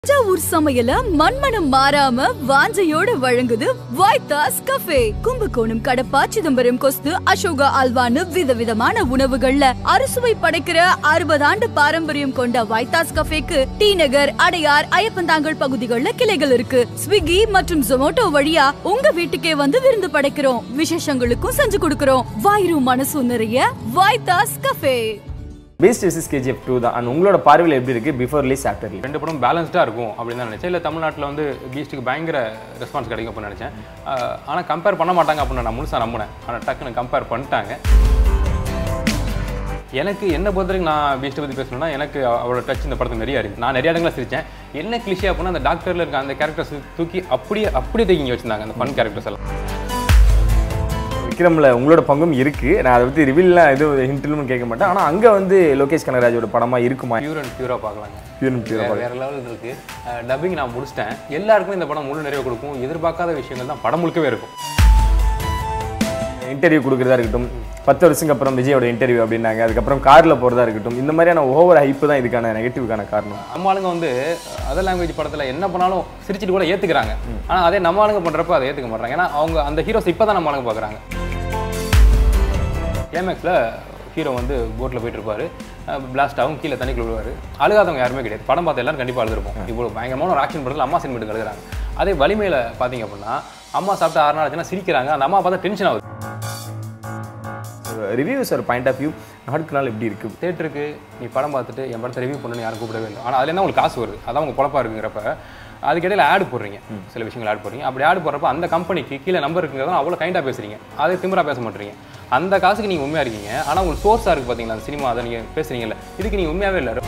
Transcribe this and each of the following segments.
தஞ்சாவூர் சமையல மண்மனம் மாறாம வாஞ்சையோட வழங்குது வைத்தாஸ் கஃபே கும்பகோணம் கடப்பா சிதம்பரம் கொஸ்து அசோகா அல்வான்னு விதவிதமான உணவுகள்ல அறுசுவை படைக்கிற அறுபது ஆண்டு பாரம்பரியம் கொண்ட வைத்தாஸ் கஃபேக்கு டி நகர் அடையார் ஐயப்பந்தாங்கல் பகுதிகளில் கிளைகள் இருக்கு ஸ்விக்கி மற்றும் ஜொமோட்டோ வழியா உங்க வீட்டுக்கே வந்து விருந்து படைக்கிறோம் விசேஷங்களுக்கும் செஞ்சு கொடுக்கிறோம் வாயிரும் மனசும் நிறைய Vaithas cafe Beast versus KGF two தான் அண்ட் உங்களோட பார்வையில் எப்படி இருக்கு பிஃபோர் ரிலீஸ் ஆஃப்டர் ரிலீஸ் ரெண்டு படம் பேலன்ஸ்டாக இருக்கும் அப்படின்னு தான் நினச்சேன் இல்லை தமிழ்நாட்டில் வந்து பீஸ்ட்டுக்கு பயங்கர ரெஸ்பான்ஸ் கிடைக்கும் அப்படின்னு நினச்சேன் ஆனால் கம்பேர் பண்ண மாட்டாங்க அப்படின்னு நான் முழுசாக நம்பினேன் ஆனால் டக்குன்னு கம்பேர் பண்ணிட்டாங்க எனக்கு என்ன பொறுத்த வரைக்கும் நான் பீஸ்ட்டை பற்றி பேசணும்னா எனக்கு அவளோட டச் இந்த படத்தில் நிறைய இருக்குது நான் நிறைய இடங்களில் சிரித்தேன் என்ன கிளிஷே அப்படின்னா அந்த டாக்டரில் இருக்க அந்த கேரக்டர்ஸ் தூக்கி அப்படியே அப்படியே தூக்கி இங்கே வச்சிருந்தாங்க அந்த ஃபன் கேரக்டர்ஸ் எல்லாம் விக்ரம்ல உங்களோட பங்கும் இருக்கு நான் அதை பற்றி ரிவீல்லாம் எதுவும் ஹிண்ட்லும் கேட்க மாட்டேன் ஆனால் அங்கே வந்து லோகேஷ் கனகராஜோட படமா இருக்குமா பியூர் அண்ட் பியூராக பார்க்கலாங்க பியூர் பியூர் வேற வேற லெவல் இருக்கு டப்பிங் நான் முடிச்சிட்டேன் எல்லாருக்குமே இந்த படம் முழு நிறைவு கொடுக்கும் எதிர்பார்க்காத விஷயங்கள் தான் படம் முழுக்கவே இருக்கும் இன்டர்வியூ கொடுக்குறதா இருக்கட்டும் பத்து வருஷத்துக்கு அப்புறம் விஜயோட இன்டர்வியூ அப்படின்னாங்க அதுக்கப்புறம் காரில் போகிறதா இருக்கட்டும் இந்த மாதிரியான ஓவர் ஹைப்பு தான் இதுக்கான நெகட்டிவ்க்கான காரணம் நம்ம ஆளுங்க வந்து அதர் லாங்குவேஜ் படத்துல என்ன பண்ணாலும் சிரிச்சிட்டு கூட ஏத்துக்கிறாங்க ஆனா அதே நம்ம ஆளுங்க பண்றப்ப அதை ஏத்துக்க மாட்டாங்க ஏன்னா அவங்க அந்த ஹீரோஸ் இப்போ தான் நம்ம ஆளுங்க பார்க்குறாங்க கிளைமேக்ஸில் ஹீரோ வந்து போட்டில் போயிட்டு இருப்பாரு பிளாஸ்ட் ஆகும் கீழே தண்ணிக்குள்ள விழுவாரு அழுகாதவங்க யாருமே கிடையாது படம் பார்த்த எல்லாரும் கண்டிப்பாக அழுதுருப்போம் இவ்வளோ பயங்கரமான ஒரு ஆக்ஷன் படத்தில் அம்மா சென்மெண்ட்டுக்கு அழுகுறாங்க அதே வலிமையில் பார்த்தீங்க அப்படின்னா அம்மா சாப்பிட்டு ஆறு நாள் ஆச்சுன்னா சிரிக்கிறாங்க அந்த அம்மா பார்த்தா டென்ஷன் ஆகுது ரிவ்யூஸ் ஒரு பாயிண்ட் ஆஃப் வியூ நாளுக்கு நாள் எப்படி இருக்கு தேட்டருக்கு நீ படம் பார்த்துட்டு என் படத்தை ரிவ்யூ பண்ணணும்னு யாரும் கூப்பிடவே இல்லை ஆனால் அதில் என்ன உங்களுக்கு காசு வருது அதான் உங்க பொழப்பா இருக்குங்கிறப்ப அதுக்கிடையில் ஆட் போடுறீங்க சில விஷயங்கள் ஆட் போடுறீங்க அப்படி ஆட் போடுறப்ப அந்த கம்பெனிக்கு கீழே நம்பர் இருக்குங்கிறத அவ்வளோ கைண்டாக பேசுறீங்க அதே திமிரா பேச மாட்டீங்க அந்த காசுக்கு நீங்கள் உண்மையாக இருக்கீங்க ஆனால் உங்களுக்கு சோர்ஸாக இருக்குது பார்த்தீங்களா அந்த சினிமா அதை நீங்கள் பேசுறீங்கல்ல இதுக்கு நீங்கள் உண்மையாகவே இல்லை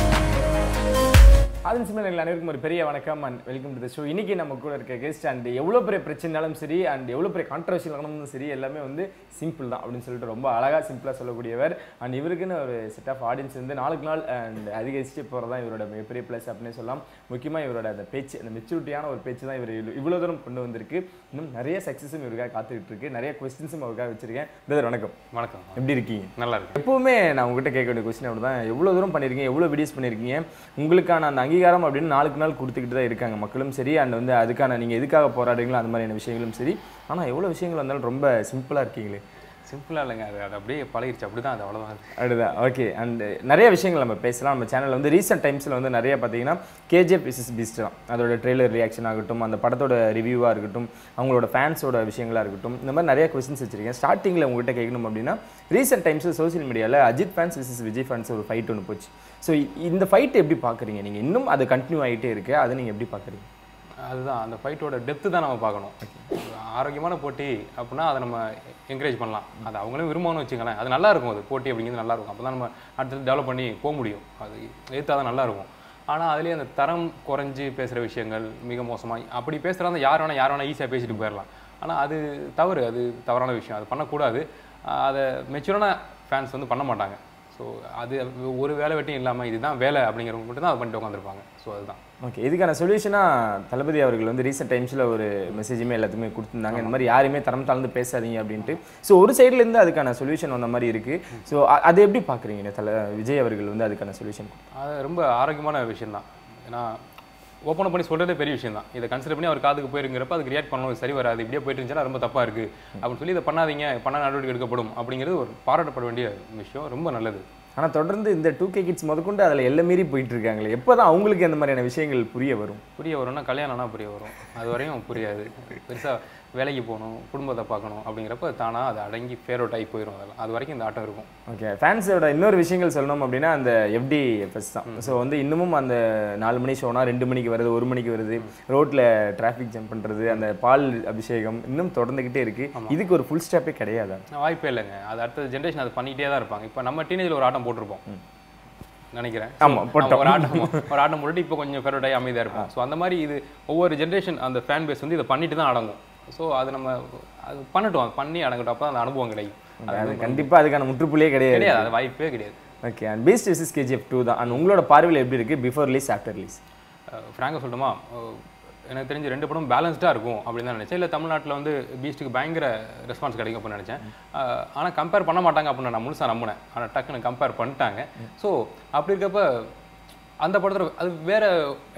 அதன் சிம்மர்கள் அனைவருக்கும் ஒரு பெரிய வணக்கம் and welcome to the show இன்னைக்கு நம்ம கூட இருக்க கெஸ்ட் அண்ட் எவ்வளோ பெரிய பிரச்சனைனாலும் சரி அண்ட் எவ்வளோ பெரிய கான்ட்ரவர்ஷியல் ஆனாலும் சரி எல்லாமே வந்து சிம்பிள் தான் அப்படின்னு சொல்லிட்டு ரொம்ப அழகாக சிம்பிளாக சொல்லக்கூடியவர் அண்ட் இவருக்குன்னு ஒரு செட் ஆஃப் ஆடியன்ஸ் வந்து நாளுக்கு நாள் அண்ட் அதிகரிச்சுட்டு போகிறது தான் இவரோட மிகப்பெரிய ப்ளஸ் அப்படின்னு சொல்லலாம் முக்கியமாக இவரோட அந்த பேச்சு அந்த மெச்சூரிட்டியான ஒரு பேச்சு தான் இவர் இவ்வளோ தூரம் கொண்டு வந்திருக்கு இன்னும் நிறைய சக்ஸஸும் இவருக்காக காத்துக்கிட்டு இருக்கு நிறைய கொஸ்டின்ஸும் அவருக்காக வச்சிருக்கேன் பிரதர் வணக்கம் வணக்கம் எப்படி இருக்கீங்க நல்லா இருக்கு எப்பவுமே நான் உங்ககிட்ட கேட்க வேண்டிய கொஸ்டின் அப்படி தான் எவ்வளோ தூரம் பண்ணியிருக்கீங்க எவ்வளோ வீடியோஸ் பண்ணியிருக்கீங்க உங்களுக்கான அந்த அங்கீகாரம் அப்படின்னு நாளுக்கு நாள் கொடுத்துக்கிட்டு தான் இருக்காங்க மக்களும் சரி அண்ட் வந்து அதுக்கான நீங்கள் எதுக்காக போராடுறீங்களோ அந்த மாதிரியான விஷயங்களும் சரி ஆனால் எவ்வளோ விஷயங்கள் வந்தாலும் ரொம்ப சிம்பிளாக இருக்கீங்களே சிம்பிளாக இல்லைங்க அது அது அப்படியே பழகிருச்சு அப்படி தான் அது அவ்வளோதான் அதுதான் ஓகே அண்ட் நிறைய விஷயங்கள் நம்ம பேசலாம் நம்ம சேனலில் வந்து ரீசெண்ட் டைம்ஸில் வந்து நிறைய பார்த்தீங்கன்னா கேஜிஎஃப் விசஸ் பீஸ்ட் தான் அதோட ட்ரெய்லர் ரியாக்ஷன் ஆகட்டும் அந்த படத்தோட ரிவ்யூவாக இருக்கட்டும் அவங்களோட ஃபேன்ஸோட விஷயங்களாக இருக்கட்டும் இந்த மாதிரி நிறைய கொஸ்டின்ஸ் வச்சிருக்கேன் ஸ்டார்டிங்கில் உங்ககிட்ட கேட்கணும் அப்படின்னா ரீசெண்ட் டைம்ஸில் சோஷியல் மீடியாவில் Ajith fans versus Vijay fans ஒரு ஃபைட் ஒன்று போச்சு ஸோ இந்த ஃபைட் எப்படி பார்க்குறீங்க நீங்கள் இன்னும் அது கண்டினியூ ஆகிட்டே இருக்கு அதை நீங்கள் எப்படி பார்க்குறீங்க அதுதான் அந்த ஃபைட்டோட டெப்த்து தான் நம்ம பார்க்கணும் ஆரோக்கியமான போட்டி அப்படின்னா அதை நம்ம என்கரேஜ் பண்ணலாம் அது அவங்களும் விரும்பணும்னு வச்சுங்களேன் அது நல்லா இருக்கும் அது போட்டி அப்படிங்கிறது நல்லா இருக்கும் அப்போ தான் நம்ம அடுத்தது டெவலப் பண்ணி போக முடியும் அது எடுத்தா தான் நல்லா இருக்கும் ஆனால் அதுலேயே அந்த தரம் குறைஞ்சு பேசுகிற விஷயங்கள் மிக மோசமாக அப்படி பேசுகிறத யார் வேணால் யார் வேணால் ஈஸியாக பேசிட்டு போயிடலாம் ஆனால் அது தவறு அது தவறான விஷயம் அது பண்ணக்கூடாது ஆஹ் அதை மெச்சூரான ஃபேன்ஸ் வந்து பண்ண மாட்டாங்க ஸோ அது ஒரு வேலை வெட்டியும் இல்லாமல் இதுதான் வேலை அப்படிங்கிறவங்க மட்டும் தான் அதை பண்ணிட்டு உட்காந்துருப்பாங்க ஸோ அதுதான் ஓகே இதுக்கான சொல்யூஷனாக தளபதி அவர்கள் வந்து ரீசெண்ட் டைம்ஸில் ஒரு மெசேஜுமே எல்லாத்துக்குமே கொடுத்துருந்தாங்க இந்த மாதிரி யாருமே தரம் தாழ்ந்து பேசாதீங்க அப்படின்ட்டு ஸோ ஒரு சைட்லேருந்து அதுக்கான சொல்யூஷன் வந்த மாதிரி இருக்குது ஸோ அதை எப்படி பார்க்குறீங்க தல விஜய் அவர்கள் வந்து அதுக்கான சொல்யூஷன் அது ரொம்ப ஆரோக்கியமான விஷயம் தான் ஏன்னா ஓப்பன் பண்ணி சொல்கிறதே பெரிய விஷயம் தான் இதை கன்சிடர் பண்ணி அவர் காதுக்கு போயிருங்கிறப்ப அதுக்கு ரியாக்ட் பண்ணணும் இது சரி வராது இப்படியே போயிட்டு இருந்துச்சுன்னா ரொம்ப தப்பாக இருக்குது அப்படின்னு சொல்லி இதை பண்ணாதீங்க பண்ண நடவடிக்கை எடுக்கப்படும் அப்படிங்கிறது ஒரு பாராட்டப்பட வேண்டிய விஷயம் ரொம்ப நல்லது ஆனால் தொடர்ந்து இந்த டூ கே கிட்ஸ் முதற்கொண்டு அதில் எல்லாம் மீறி போயிட்டு இருக்காங்களே எப்போ தான் அவங்களுக்கு அந்த மாதிரியான விஷயங்கள் புரிய வரும் புரிய வரும்னா கல்யாணம்னா புரிய வரும் அது வரையும் புரியாது பெருசாக வேலைக்கு போகணும் குடும்பத்தை பார்க்கணும் அப்படிங்கிறப்ப தானாக அது அடங்கி ஃபேர் அவுட் ஆகி போயிடும் அதெல்லாம் அது வரைக்கும் இந்த ஆட்டம் இருக்கும் ஓகே ஃபேன்ஸோட இன்னொரு விஷயங்கள் சொல்லணும் அப்படின்னா அந்த எஃப்டி எஃப்எஸ் தான் ஸோ வந்து இன்னமும் அந்த நாலு மணி ஷோனா ரெண்டு மணிக்கு வருது ஒரு மணிக்கு வருது ரோட்டில் டிராஃபிக் ஜம்ப் பண்ணுறது அந்த பால் அபிஷேகம் இன்னும் தொடர்ந்துக்கிட்டே இருக்குது இதுக்கு ஒரு ஃபுல் ஸ்டாப்பே கிடையாதா வாய்ப்பே இல்லைங்க அது அடுத்த ஜென்ரேஷன் அது பண்ணிக்கிட்டே தான் இருப்பாங்க இப்போ நம்ம டீனேஜில் ஒரு ஆட்டம் போட்டிருப்போம் நினைக்கிறேன் ஆமா, So, போட்டோம். ஒரு ஆட்டம் ஒரு ஆட்டம் போட்டுட்டு இப்போ கொஞ்சம் ஃபெரோடாகி அமைதியாக இருப்போம் ஸோ அந்த மாதிரி இது ஒவ்வொரு ஜென்ரேஷன் அந்த ஃபேன் பேஸ் வந்து இதை பண்ணிட்டு தான் அடங்கும் ஸோ அது நம்ம அது பண்ணட்டும் அது பண்ணி அடங்கட்டும் அப்போ அந்த அனுபவம் கிடைக்கும் அது கண்டிப்பாக அதுக்கான முற்றுப்புள்ளியே கிடையாது கிடையாது அது வாய்ப்பே கிடையாது okay and Beast versus KGF two தான் அண்ட் உங்களோட பார்வையில் எப்படி இருக்குது பிஃபோர் ரிலீஸ் ஆஃப்டர் ரிலீஸ் ஃப்ராங்காக சொல்லட்டுமா அஹ், எனக்கு தெரிஞ்சு ரெண்டு படம் பேலன்ஸ்டாக இருக்கும் அப்படின்னு தான் நினச்சேன் இல்லை தமிழ்நாட்டில் வந்து பீஸ்ட்டுக்கு பயங்கர ரெஸ்பான்ஸ் கிடைக்கும் அப்படின்னு நினச்சேன் ஆனால் கம்பேர் பண்ண மாட்டாங்க அப்படின்னு நான் முழுசாக நம்பினேன் ஆனால் டக்குன்னு கம்பேர் பண்ணிட்டாங்க ஸோ அப்படி இருக்கப்ப அந்த படத்தில் அது வேற ஏன்னா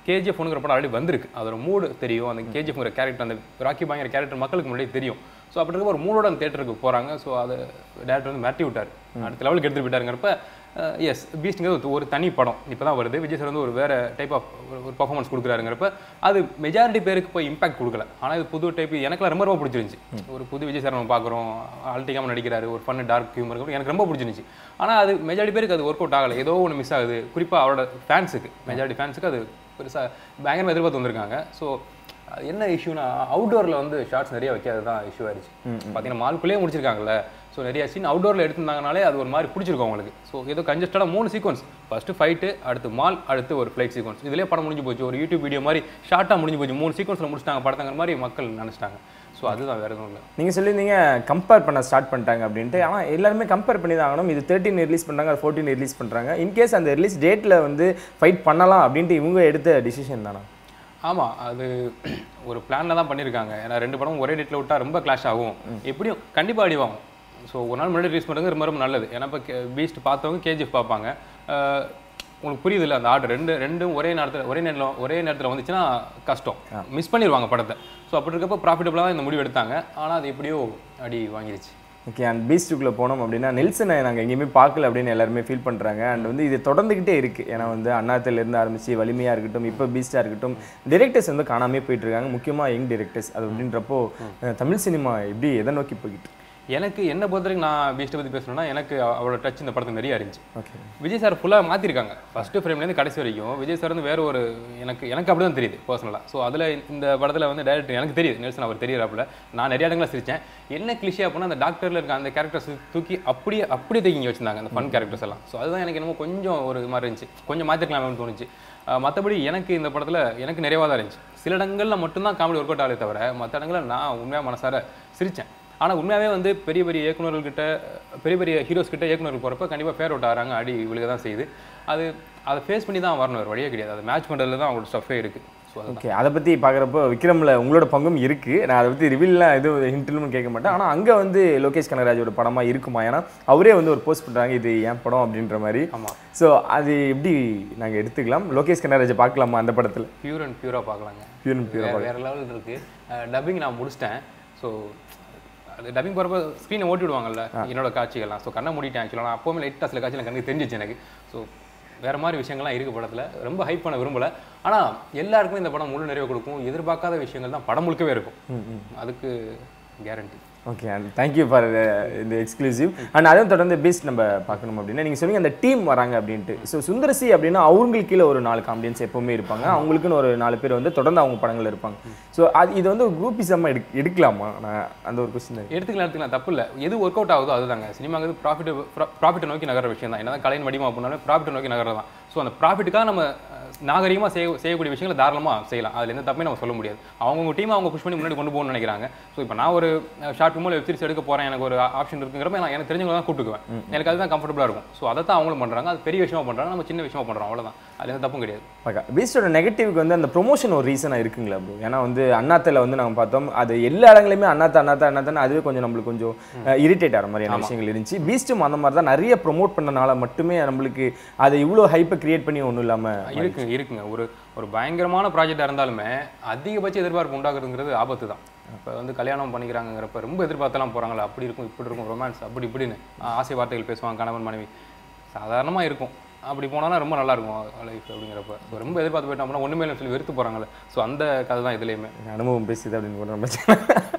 கேஜிஎஃப்ங்கிற படம் ஆல்ரெடி வந்திருக்கு அதோட மூடு தெரியும் அந்த கேஜிஎஃப்ங்கிற கேரக்டர் அந்த ராக்கி பாங்கிற கேரக்டர் மக்களுக்கு முன்னாடி தெரியும் ஸோ அப்படி இருக்க ஒரு மூடோட அந்த தேட்டருக்கு போகிறாங்க ஸோ அதை டேரக்டர் வந்து மிரட்டி விட்டார் அடுத்த லெவலுக்கு எடுத்துட்டு போயிட்டாருங்கிறப்ப எஸ் பீஸ்ட்ங்கிறது ஒரு தனி படம் இப்போ தான் வருது விஜய் சார் வந்து ஒரு வேற டைப் ஆஃப் ஒரு பர்ஃபார்மன்ஸ் கொடுக்குறாருங்கிறப்ப அது மெஜாரிட்டி பேருக்கு போய் இம்பாக்ட் கொடுக்கல ஆனால் இது புது டைப் எனக்குலாம் ரொம்ப ரொம்ப பிடிச்சிருந்துச்சு ஒரு புது விஜய் சார் நம்ம பார்க்குறோம் அல்டிகாமல் நடிக்கிறாரு ஒரு ஃபன் டார்க் ஹியூமர் எனக்கு ரொம்ப பிடிச்சிருந்துச்சு ஆனால் அது மெஜாரிட்டி பேருக்கு அது ஒர்க் அவுட் ஆகலை ஏதோ ஒன்று மிஸ் ஆகுது குறிப்பாக அவரோட ஃபேன்ஸுக்கு மெஜாரிட்டி ஃபேன்ஸுக்கு அது பெருசாக பயங்கரமாக எதிர்பார்த்து வந்திருக்காங்க ஸோ அது என்ன இஷ்யூனா அவுட்டோரில் வந்து ஷார்ட்ஸ் நிறைய வைக்காது தான் இஷ்யூ ஆயிடுச்சு பார்த்தீங்கன்னா மால்குள்ளேயே முடிச்சிருக்காங்கல்ல ஸோ நிறைய சீன் அவுட்டோரில் எடுத்திருந்தாங்கனாலே அது ஒரு மாதிரி பிடிச்சிருக்கும் அவங்களுக்கு ஸோ ஏதோ கன்ஜஸ்டடாக மூணு சீக்வன்ஸ் ஃபஸ்ட்டு ஃபைட்டு அடுத்து மால் அடுத்து ஒரு ஃப்ளைட் சீக்வன்ஸ் இதுலேயே படம் முடிஞ்சு போச்சு ஒரு யூடியூப் வீடியோ மாதிரி ஷார்ட்டாக முடிஞ்சு போச்சு மூணு சீக்வன்ஸில் முடிச்சிட்டாங்க படத்தங்கிற மாதிரி மக்கள் நினச்சிட்டாங்க ஸோ அதுதான் வேறு எதுவும் இல்லை நீங்கள் சொல்லியிருந்தீங்க கம்பேர் பண்ண ஸ்டார்ட் பண்ணிட்டாங்க அப்படின்ட்டு ஆனால் எல்லாருமே கம்பேர் பண்ணி தான் ஆகணும் இது தேர்ட்டின் ரிலீஸ் பண்ணுறாங்க அது ஃபோர்டீன் ரிலீஸ் பண்ணுறாங்க இன்கேஸ் அந்த ரிலீஸ் டேட்டில் வந்து ஃபைட் பண்ணலாம் அப்படின்ட்டு இவங்க எடுத்த டிசிஷன் தானா ஆமாம் அது ஒரு பிளானில் தான் பண்ணியிருக்காங்க ஏன்னா ரெண்டு படமும் ஒரே டேட்டில் விட்டால் ரொம்ப கிளாஷ் ஆகும் எப்படியும் கண்டிப்பாக அடிவாகும் ஸோ ஒரு நாள் முன்னாடி ரிலீஸ் பண்ணுறது ரொம்ப ரொம்ப நல்லது ஏன்னா இப்போ பீஸ்ட் பார்த்தவங்க கேஜிஎஃப் பார்ப்பாங்க அஹ், உங்களுக்கு புரியுது இல்லை அந்த ஆர்டர் ரெண்டு ரெண்டும் ஒரே நேரத்தில் ஒரே நேரத்தில் ஒரே நேரத்தில் வந்துச்சுன்னா கஷ்டம் மிஸ் பண்ணிடுவாங்க படத்தை ஸோ அப்படி இருக்கப்போ ப்ராஃபிட்டபுளாக தான் இந்த முடிவு எடுத்தாங்க ஆனால் அது எப்படியோ அடி வாங்கிருச்சு ஓகே அண்ட் பீஸ்டுக்குள்ளே போனோம் அப்படின்னா நெல்சனை நாங்கள் எங்கேயுமே பார்க்கல அப்படின்னு எல்லாருமே ஃபீல் பண்ணுறாங்க அண்ட் வந்து இது தொடர்ந்துக்கிட்டே இருக்குது ஏன்னா வந்து அண்ணாத்திலேருந்து ஆரம்பிச்சு வலிமையாக இருக்கட்டும் இப்போ பீஸ்டாக இருக்கட்டும் டிரெக்டர்ஸ் வந்து காணாமே போயிட்டு இருக்காங்க முக்கியமாக யங் டிரெக்டர்ஸ் அது அப்படின்றப்போ அஹ், தமிழ் சினிமா எப்படி எதை நோக்கி போய்கிட்டு இருக்கு? எனக்கு என்னை பொறுத்த வரைக்கும் நான் பீஸ்ட்டை பற்றி பேசணும்னா எனக்கு அவரோட டச் இந்த படத்துக்கு நிறைய இருந்துச்சு ஓகே விஜய் சார் ஃபுல்லாக மாற்றிருக்காங்க ஃபஸ்ட்டு ஃப்ரேம்லேருந்து கடைசி வரைக்கும் விஜய் சார் வந்து வேற ஒரு எனக்கு எனக்கு அப்படி தான் தெரியுது பர்சனலாக ஸோ அதில் இந்த படத்தில் வந்து டேரக்டர் எனக்கு தெரியுது நெல்சன் அவர் தெரியறாப்புல நான் நிறைய இடங்களில் சிரிச்சேன் என்ன கிளிஷியாக அப்படின்னா அந்த டாக்டரில் இருக்க அந்த கேரக்டர்ஸ் தூக்கி அப்படியே அப்படியே தூக்கி வச்சிருந்தாங்க அந்த ஃபன் கேரக்டர்ஸ் எல்லாம் ஸோ அதுதான் எனக்கு என்னமோ கொஞ்சம் ஒரு மாதிரி இருந்துச்சு கொஞ்சம் மாற்றிருக்கலாம்னு தோணுச்சு அஹ் மற்றபடி எனக்கு இந்த படத்தில் எனக்கு நிறைவாக தான் இருந்துச்சு சில இடங்களில் மட்டும்தான் காமெடி ஒர்க் அவுட் ஆகலே தவிர மற்ற இடங்களில் நான் உண்மையாக மனசார சிரித்தேன் ஆனால் உண்மையாகவே வந்து பெரிய பெரிய இயக்குனர்கள்கிட்ட பெரிய பெரிய ஹீரோஸ் கிட்ட இயக்குனர்கள் போகிறப்ப கண்டிப்பாக ஃபேர் அவுட் ஆகிறாங்க அடி விழுக தான் செய்யுது அது அதை ஃபேஸ் பண்ணி தான் வரணும் வேறு வழியே கிடையாது அதை மேட்ச் பண்ணுறதுல தான் அவங்களோட ஸ்டஃபே இருக்குது ஸோ அது ஓகே அதை பற்றி பார்க்குறப்போ விக்ரமில் உங்களோட பங்கும் இருக்குது நான் அதை பற்றி ரிவீல்லாம் எதுவும் ஹிண்ட்லும் கேட்க மாட்டேன் ஆனால் அங்கே வந்து லோகேஷ் கனகராஜோட படமாக இருக்குமா ஏன்னா அவரே வந்து ஒரு போஸ்ட் பண்ணுறாங்க இது என் படம் அப்படின்ற மாதிரி ஆமாம் ஸோ அது எப்படி நாங்கள் எடுத்துக்கலாம் லோகேஷ் கனகராஜை பார்க்கலாமா அந்த படத்தில் பியூர் அண்ட் பியூராக பார்க்கலாங்க பியூர் அண்ட் பியூர் வேற வேற லெவல் இருக்கு டப்பிங் நான் முடிச்சிட்டேன் ஸோ அது டப்பிங் போகிறப்ப ஸ்க்ரீனை ஓட்டி விடுவாங்கல்ல என்னோட காட்சிகள்லாம் ஸோ கண்ணை மூடிட்டேன் ஆக்சுவலாக நான் அப்போவுமே லைட்டாக சில காட்சியில் கண்ணுக்கு தெரிஞ்சிச்சு எனக்கு ஸோ வேற மாதிரி விஷயங்கள்லாம் இருக்கு படத்தில் ரொம்ப ஹைப் பண்ண விரும்பல ஆனால் எல்லாருக்குமே இந்த படம் முழு நிறைவு கொடுக்கும் எதிர்பார்க்காத விஷயங்கள் தான் படம் முழுக்கவே இருக்கும் அதுக்கு guarantee okay and thank you for இந்த எக்ஸ்க்ளூசிவ் அண்ட் அதையும் தொடர்ந்து பீஸ்ட் நம்ம பார்க்கணும் அப்படின்னா நீங்கள் சொன்னீங்க அந்த டீம் வராங்க அப்படின்ட்டு ஸோ சுந்தரசி அப்படின்னா அவங்களுக்கு கீழே ஒரு நாலு காமெடியன்ஸ் எப்பவுமே இருப்பாங்க அவங்களுக்குன்னு ஒரு நாலு பேர் வந்து தொடர்ந்து அவங்க படங்கள் இருப்பாங்க ஸோ அது இது வந்து ஒரு குரூப்பிசமாக எடு எடுக்கலாமா நான் அந்த ஒரு கொஸ்டின் எடுத்துக்கலாம் எடுத்துக்கலாம் தப்பு இல்லை எது ஒர்க் அவுட் ஆகுதோ அதுதாங்க சினிமாங்கிறது ப்ராஃபிட் ப்ராஃபிட்டை நோக்கி நகர விஷயம் தான் என்னதான் கலையின் வடிவம் அப்படின்னாலும் ப்ராஃபிட்டை நோக்கி நகர தான் ஸோ அந்த ப்ராஃபிட்டுக்காக நம்ம நாகரிகமாக செய்ய செய்யக்கூடிய விஷயங்களை தாராளமாக செய்யலாம் அதில் எந்த தப்பையும் நம்ம சொல்ல முடியாது அவங்கவுங்க டீம் அவங்க புஷ் பண்ணி முன்னாடி கொண்டு போகணும்னு நினைக்கிறாங்க ஸோ இப்போ நான் ஒரு ஷார்ட் ஃபிலிமோ வெப் சீரிஸ் எடுக்க போகிறேன் எனக்கு ஒரு ஆப்ஷன் இருக்குங்கிறப்ப நான் எனக்கு தெரிஞ்சவங்க தான் கூப்பிட்டுக்குவேன் எனக்கு அதுதான் கம்ஃபர்டபுளாக இருக்கும் ஸோ அதை தான் அவங்களும் பண்ணுறாங்க அது பெரிய விஷயமா பண்ணுறாங்க நம்ம சின்ன விஷயமா பண்ணுறோம் அவ்வளோதான் அதில் எந்த தப்பும் கிடையாது ஓகே பீஸ்டோட நெகட்டிவ்க்கு வந்து அந்த ப்ரொமோஷன் ஒரு ரீசனாக இருக்குங்களா ப்ரோ ஏன்னா வந்து அண்ணாத்தில் வந்து நம்ம பார்த்தோம் அது எல்லா இடங்களையுமே அண்ணாத்த அண்ணாத்த அண்ணாத்தான்னு அதுவே கொஞ்சம் நம்மளுக்கு கொஞ்சம் இரிட்டேட் ஆகிற மாதிரியான விஷயங்கள் இருந்துச்சு பீஸ்டும் அந்த மாதிரி தான் நிறைய ப்ரொமோட் பண்ணனால மட்டுமே நம்மளுக்கு அதை இவ்வளோ ஹைப்பை கிரியேட் பண்ணி ஒன்றும் இல்லாமல் இருக்குங்க இருக்குங்க ஒரு ஒரு பயங்கரமான ப்ராஜெக்டாக இருந்தாலுமே அதிகபட்ச எதிர்பார்ப்பு உண்டாக்குறதுங்கிறது ஆபத்து தான் இப்போ வந்து கல்யாணம் பண்ணிக்கிறாங்கிறப்ப ரொம்ப எதிர்பார்த்தெல்லாம் போகிறாங்களா அப்படி இருக்கும் இப்படி இருக்கும் ரொமான்ஸ் அப்படி இப்படின்னு ஆ, ஆசை வார்த்தைகள் பேசுவாங்க கணவன் மனைவி சாதாரணமாக இருக்கும் அப்படி போனாலும் ரொம்ப நல்லா இருக்கும் லைஃப் அப்படிங்கிறப்ப So, ரொம்ப எதிர்பார்த்து போயிட்டோம் அப்படின்னா ஒன்றுமே இல்லைன்னு சொல்லி வெறுத்து போகிறாங்களே ஸோ அந்த கதை தான் இதுலேயுமே அனுபவம் பேசுது அப்படின்னு கூட நம்ம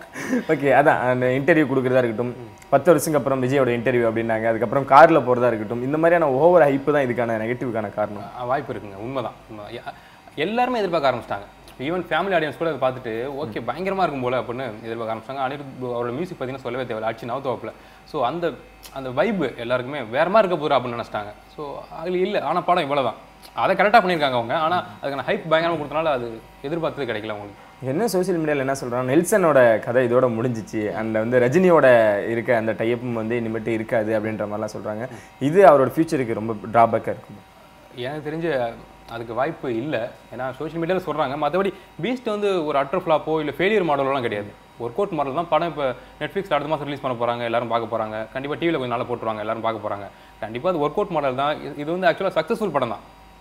ஓகே அதான் அந்த இன்டர்வியூ கொடுக்குறதா இருக்கட்டும் பத்து வருஷத்துக்கு அப்புறம் விஜயோட இன்டர்வியூ அப்படின்னாங்க அதுக்கப்புறம் காரில் போகிறதா இருக்கட்டும் இந்த மாதிரியான ஓவர் ஹைப்பு தான் இதுக்கான நெகட்டிவ்க்கான காரணம் ஆ, வாய்ப்பு இருக்குங்க உண்மைதான் உண்மை எ- எல்லாருமே எதிர்பார்க்க ஆரம்பிச்சிட்டாங்க ஈவன் ஃபேமிலி ஆடியன்ஸ் கூட அதை பார்த்துட்டு ஓகே பயங்கரமா இருக்கும் போல அப்படின்னு எதிர்பார்க்க ஆரம்பிச்சாங்க அனிருத் அவரோட மியூசிக் பார்த்தீங்கன்னா சொல்லவே தேவையில்ல அடிச்சு நவத்தோப்பில் ஸோ அந்த அந்த வைப்பு எல்லாருக்குமே வேற மாதிரி இருக்க போகிறா அப்படின்னு நினச்சிட்டாங்க ஸோ அதில் இல்லை ஆனால் படம் இவ்வளவுதான் அதை கரெக்டாக பண்ணியிருக்காங்க அவங்க ஆனால் அதுக்கான ஹைப் பயங்கரமாக கொடுத்தனால அது எதிர்பார்த்தது கிடைக்கல அவங்களுக்கு என்ன சோஷியல் மீடியாவில் என்ன சொல்கிறாங்க நெல்சனோட கதை இதோட முடிஞ்சிச்சு அந்த வந்து ரஜினியோட இருக்க அந்த டைப்பும் வந்து இனிமேட்டு இருக்காது அப்படின்ற மாதிரிலாம் சொல்கிறாங்க இது அவரோட ஃபியூச்சருக்கு ரொம்ப ட்ராபேக்காக இருக்கும் எனக்கு தெரிஞ்ச அதுக்கு வாய்ப்பு இல்லை ஏன்னா சோஷியல் மீடியாவில் சொல்கிறாங்க மற்றபடி பீஸ்ட் வந்து ஒரு அட்டர் ஃப்ளாப்போ இல்லை ஃபெயிலியர் மாடலெலாம் கிடையாது ஒர்க் அவுட் மாடல் தான் படம் இப்போ நெட்ஃப்ளிக்ஸ் அடுத்த மாதம் ரிலீஸ் பண்ண போகிறாங்க எல்லாரும் பார்க்க போகிறாங்க கண்டிப்பாக டிவியில் கொஞ்சம் நாளாக போட்டுருவாங்க எல்லாரும் பார்க்க போகிறாங்க கண்டிப்பாக அது ஒர்க் அவுட் மாடல் தான் இது- இது வந்து ஆக்சுவலாக சக்ஸஸ்ஃபுல் படம் தான்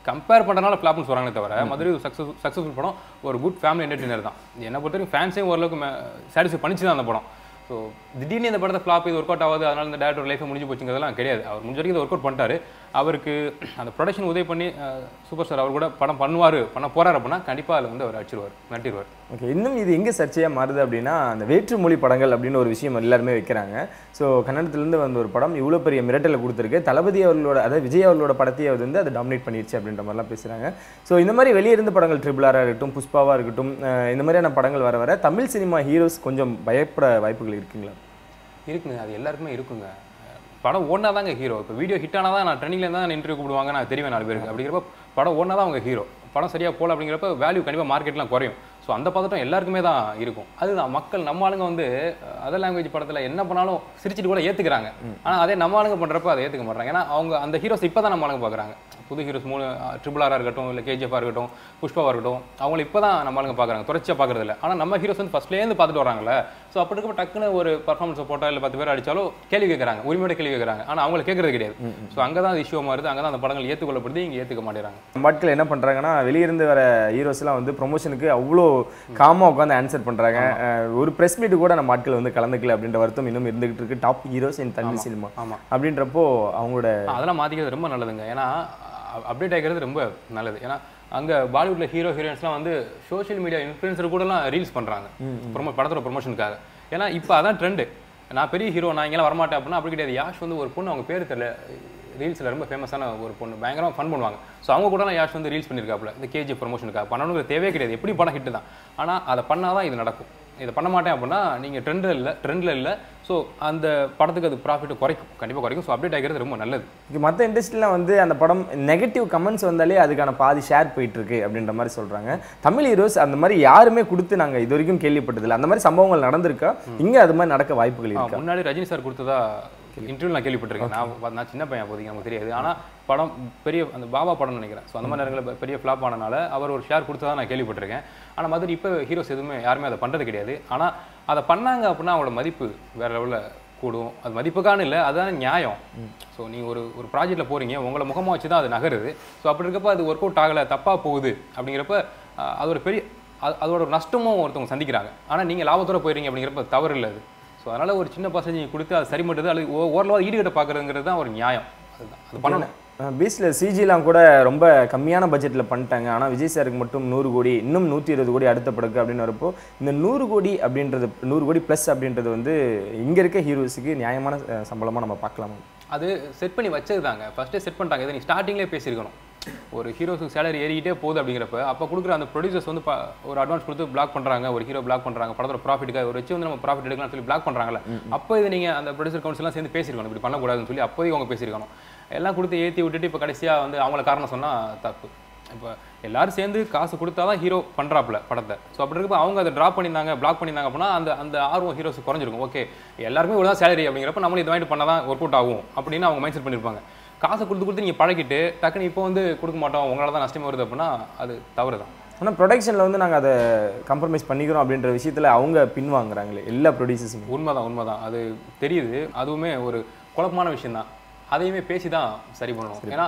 கம்பேர் பண்ணுறனால ஃப்ளாப்னு சொல்கிறாங்களே தவிர மதுரை சக்ஸஸ் சக்ஸஸ்ஃபுல் படம் ஒரு குட் ஃபேமிலி என்டர்டெய்னர் தான் என்னை பொறுத்த வரைக்கும் ஃபேன்ஸையும் ஓரளவுக்கு சாட்டிஸ்ஃபை பண்ணிச்சு தான் அந்த படம் ஸோ திடீர்னு இந்த படத்தை ஃப்ளாப் இது ஒர்க் அவுட் ஆகாது அதனால இந்த டேரக்டர் லைஃப் முடிஞ்சு போச்சுங்கிறதெல்லாம் கிடையாது அவர் முடிஞ்ச வரைக்கும் இதை ஒர்க் அவுட் பண்ணிட்டாரு அவருக்கு அந்த ப்ரொடக்ஷன் உதவி பண்ணி சூப்பர் ஸ்டார் அவர் கூட படம் பண்ணுவார் பண்ண போறாரு அப்படின்னா கண்டிப்பாக அதில் வந்து அவர் அடிச்சிருவார் நட்டிடுவார் ஓகே இன்னும் இது எங்கே சர்ச்சையாக மாறுது அப்படின்னா அந்த வேற்று மொழி படங்கள் அப்படின்னு ஒரு விஷயம் எல்லாருமே வைக்கிறாங்க ஸோ கன்னடத்துலேருந்து வந்த ஒரு படம் இவ்வளோ பெரிய மிரட்டலை கொடுத்துருக்கு தளபதி அவர்களோட அதாவது விஜய் அவர்களோட படத்தையே அது வந்து அதை டாமினேட் பண்ணிடுச்சு அப்படின்ற மாதிரிலாம் பேசுகிறாங்க ஸோ இந்த மாதிரி வெளியே இருந்து படங்கள் ட்ரிபிளாராக இருக்கட்டும் புஷ்பாவாக இருக்கட்டும் அஹ் இந்த மாதிரியான படங்கள் வர வர தமிழ் சினிமா ஹீரோஸ் கொஞ்சம் பயப்பட வாய்ப்புகள் இருக்குங்களா இருக்குங்க அது எல்லாருக்குமே இருக்குங்க படம் ஓடினா தாங்க ஹீரோ இப்போ வீடியோ ஹிட் ஆனால் தான் நான் ட்ரெண்டிங்ல தான் இன்டர்வியூ கூப்பிடுவாங்க நான் தெரியும் நாலு பேருக்கு அப்படிங்கிறப்ப படம் ஓடினா தான் அவங்க ஹீரோ படம் சரியா போல அப்படிங்கிறப்ப வேல்யூ கண்டிப்பாக மார்க்கெட்லாம் குறையும் ஸோ அந்த பதட்டம் எல்லாருக்குமே தான் இருக்கும் அதுதான் மக்கள் நம்ம ஆளுங்க வந்து அதர் லாங்குவேஜ் படத்தில் என்ன பண்ணாலும் சிரிச்சிட்டு கூட ஏற்றுக்கிறாங்க ஆனால் அதே நம்ம ஆளுங்க பண்ணுறப்ப அதை ஏற்றுக்க மாட்டாங்க ஏன்னா அவங்க அந்த ஹீரோஸ் இப்போ தான் நம்ம ஆளுங்க பார்க்குறாங்க புது ஹீரோஸ் மூணு ட்ரிபிள் ஆராக இருக்கட்டும் இல்லை கேஜிஎஃபாக இருக்கட்டும் புஷ்பாவாக இருக்கட்டும் அவங்கள இப்போ தான் நம்ம ஆளுங்க பார்க்குறாங்க தொடர்ச்சியாக பார்க்குறது இல்லை ஆனால் நம்ம ஹீரோஸ் வந்து ஃபஸ்ட்லேருந்து பார்த்துட்டு வராங்கல்ல ஸோ அப்படி இருக்கப்ப டக்குன்னு ஒரு பர்ஃபார்மன்ஸை போட்டால் இல்லை பத்து பேர் அடிச்சாலும் கேள்வி கேட்குறாங்க உரிமையோட கேள்வி கேட்குறாங்க ஆனால் அவங்கள கேட்கறது கிடையாது ஸோ அங்கே தான் இஷ்யூ மாறுது அங்கே தான் அந்த படங்கள் ஏற்றுக்கொள்ளப்படுது இங்கே ஏற்றுக்க மாட்டேறாங்க நம்ம ஆட்கள் என்ன பண்ணுறாங்கன்னா வெளியிருந்து வர ஹீரோஸ்லாம் வந்து ப்ரொமோஷனுக்கு அவ்வளோ காமாக உட்காந்து ஆன்சர் பண்ணுறாங்க ஒரு ப்ரெஸ் மீட்டு கூட நம்ம ஆட்கள் வந்து கலந்துக்கல அப்படின்ற வருத்தம் இன்னும் இருந்துகிட்டு இருக்கு top heroes in Tamil cinema ஆமா. அப்படின்றப்போ அவங்களோட அதெல்லாம் மாற்றிக்கிறது ரொம்ப நல்லதுங்க ஏன்னா அப்டேட் ஆகிறது ரொம்ப நல்லது ஏன்னா அங்கே பாலிவுட்ல ஹீரோ ஹீரோயின்ஸ்லாம் வந்து சோஷியல் மீடியா இன்ஃப்ளூயன்சர் கூடலாம் ரீல்ஸ் பண்ணுறாங்க ப்ரொமோ படத்தோட ப்ரொமோஷனுக்காக ஏன்னா இப்போ அதான் ட்ரெண்டு நான் பெரிய ஹீரோ நான் இங்கெல்லாம் வரமாட்டேன் அப்படின்னா அப்படி கிடையாது யாஷ் வந்து ஒரு பொண்ணு அவங்க பேர் தெரியல ரீல்ஸில் ரொம்ப ஃபேமஸான ஒரு பொண்ணு பயங்கரமாக ஃபன் பண்ணுவாங்க ஸோ அவங்க கூட யாஷ் வந்து ரீல்ஸ் பண்ணியிருக்காப்புல இந்த கேஜி ப்ரொமோஷனுக்காக பண்ணணுங்கிற தேவையே கிடையாது எப்படி படம் ஹிட் தான் ஆனால் அதை பண்ணால் தான் இது நடக்கும் இதை பண்ண மாட்டேன் அப்படின்னா நீங்கள் ட்ரெண்டில் இல்லை ட்ரெண்டில் இல்லை ஸோ அந்த படத்துக்கு அது ப்ராஃபிட் குறைக்கும் கண்டிப்பாக குறைக்கும் ஸோ அப்டேட் ஆகிறது ரொம்ப நல்லது இங்கே மற்ற இண்டஸ்ட்ரியில் வந்து அந்த படம் நெகட்டிவ் கமெண்ட்ஸ் வந்தாலே அதுக்கான பாதி ஷேர் போயிட்டு இருக்கு அப்படின்ற மாதிரி சொல்றாங்க தமிழ் ஹீரோஸ் அந்த மாதிரி யாருமே கொடுத்து நாங்க இது வரைக்கும் கேள்விப்பட்டதில்லை அந்த மாதிரி சம்பவங்கள் நடந்திருக்கா இங்க அது மாதிரி நடக்க வாய்ப்புகள் ஆ, இருக்கா முன்னாடி ரஜினி சார் கொடுத்ததா இன்டர்வியூ நான் கேள்விப்பட்டிருக்கேன் நான் பா- நான் சின்ன பையன் அப்போதைக்கு நமக்கு தெரியாது ஆனால் படம் பெரிய அந்த பாபா படம்னு நினைக்கிறேன் ஸோ அந்த மாதிரி நேரங்களில் பெரிய ஃப்ளாப் ஆனனால அவர் ஒரு ஷேர் கொடுத்ததா நான் கேள்விப்பட்டிருக்கேன் ஆனால் மாதிரி இப்போ ஹீரோஸ் எதுவுமே யாருமே அதை பண்ணுறது கிடையாது ஆனால் அதை பண்ணாங்க அப்படின்னா அவங்களோட மதிப்பு வேற லெவலில் கூடும் அது மதிப்புக்கான இல்லை அதுதான் நியாயம் ஸோ நீங்கள் ஒரு ஒரு ப்ராஜெக்ட்டில் போகிறீங்க உங்களை முகமாக வச்சு தான் அது நகருது ஸோ அப்படி இருக்கப்ப அது ஒர்க் அவுட் ஆகலை தப்பாக போகுது அப்படிங்கிறப்ப ஆ, அது ஒரு பெரிய அது- அதோட ஒரு நஷ்டமும் ஒருத்தவங்க சந்திக்கிறாங்க ஆனால் நீங்கள் லாபத்தோட போயிடுறீங்க அப்படிங்கிறப்ப தவறு இல்லை அது ஸோ அதனால் ஒரு சின்ன பர்சன்டேஜ் கொடுத்து அது சரி பண்ணுறது அல்லது ஓ- ஓரளவு ஈடுகட்ட பார்க்குறதுங்கிறது தான் ஒரு நியாயம் அதுதான் அது பண்ணணும் பீச்சில் சிஜிலாம் கூட ரொம்ப கம்மியான பட்ஜெட்டில் பண்ணிட்டாங்க ஆனால் விஜய் சாருக்கு மட்டும் நூறு கோடி இன்னும் நூற்றி இருபது கோடி அடுத்த படக்கு அப்படின்னு வரப்போ இந்த நூறு கோடி அப்படின்றது நூறு கோடி ப்ளஸ் அப்படின்றது வந்து இங்கே இருக்க ஹீரோஸுக்கு நியாயமான சம்பளமாக நம்ம பார்க்கலாமா அது செட் பண்ணி வச்சது தாங்க ஃபஸ்ட்டே செட் பண்ணிட்டாங்க இதை நீ ஸ்டார்டிங்லேயே பேசியிருக்கணும் ஒரு ஹீரோஸுக்கு சேலரி ஏறிக்கிட்டே போகுது அப்படிங்கிறப்ப அப்போ கொடுக்குற அந்த ப்ரொடியூசர்ஸ் வந்து ப- ஒரு அட்வான்ஸ் கொடுத்து பிளாக் பண்ணுறாங்க ஒரு ஹீரோ பிளாக் பண்ணுறாங்க படத்தோட ப்ராஃபிட்டுக்காக ஒரு வச்சு வந்து நம்ம ப்ராஃபிட் எடுக்கலாம்னு சொல்லி பிளாக் பண்ணுறாங்கல்ல அப்போ இது நீங்கள் அந்த ப்ரொடியூசர் கவுன்சிலாம் சேர்ந்து பேசியிருக்கணும் இப்படி பண்ணக்கூடாதுன்னு சொல்லி அப்போதைக்கு அவங்க பேசியிருக்கணும் எல்லாம் கொடுத்து ஏற்றி விட்டுட்டு இப்போ கடைசியாக வந்து அவங்கள காரணம் சொன்னால் தப்பு இப்போ எல்லாரும் சேர்ந்து காசு கொடுத்தா தான் ஹீரோ பண்ணுறாப்புல படத்தை ஸோ அப்படி இருக்கப்ப அவங்க அதை ட்ராப் பண்ணியிருந்தாங்க பிளாக் பண்ணியிருந்தாங்க அப்படின்னா அந்த அந்த ஆர்வம் ஹீரோஸ் குறைஞ்சிருக்கும் ஓகே எல்லாருமே இவ்வளோ தான் சேலரி அப்படிங்கிறப்ப நம்மளும் இது வாங்கிட்டு பண்ணால் தான் ஒர்க் அவுட் ஆகும் அப்படின்னு அவங்க மைண்ட் செட் பண்ணியிருப்பாங்க காசு கொடுத்து கொடுத்து நீங்கள் பழகிட்டு டக்குன்னு இப்போ வந்து கொடுக்க மாட்டோம் உங்களால தான் நஷ்டமே வருது அப்படின்னா அது தவறு தான் ஆனால் ப்ரொடக்ஷனில் வந்து நாங்கள் அதை காம்ப்ரமைஸ் பண்ணிக்கிறோம் அப்படின்ற விஷயத்தில் அவங்க பின்வாங்குறாங்களே எல்லா ப்ரொடியூசர்ஸுமே உண்மைதான் உண்மைதான் அது தெரியுது அதுவுமே ஒரு குழப்பமான விஷயம்தான் அதையுமே பேசி தான் சரி பண்ணணும் ஏன்னா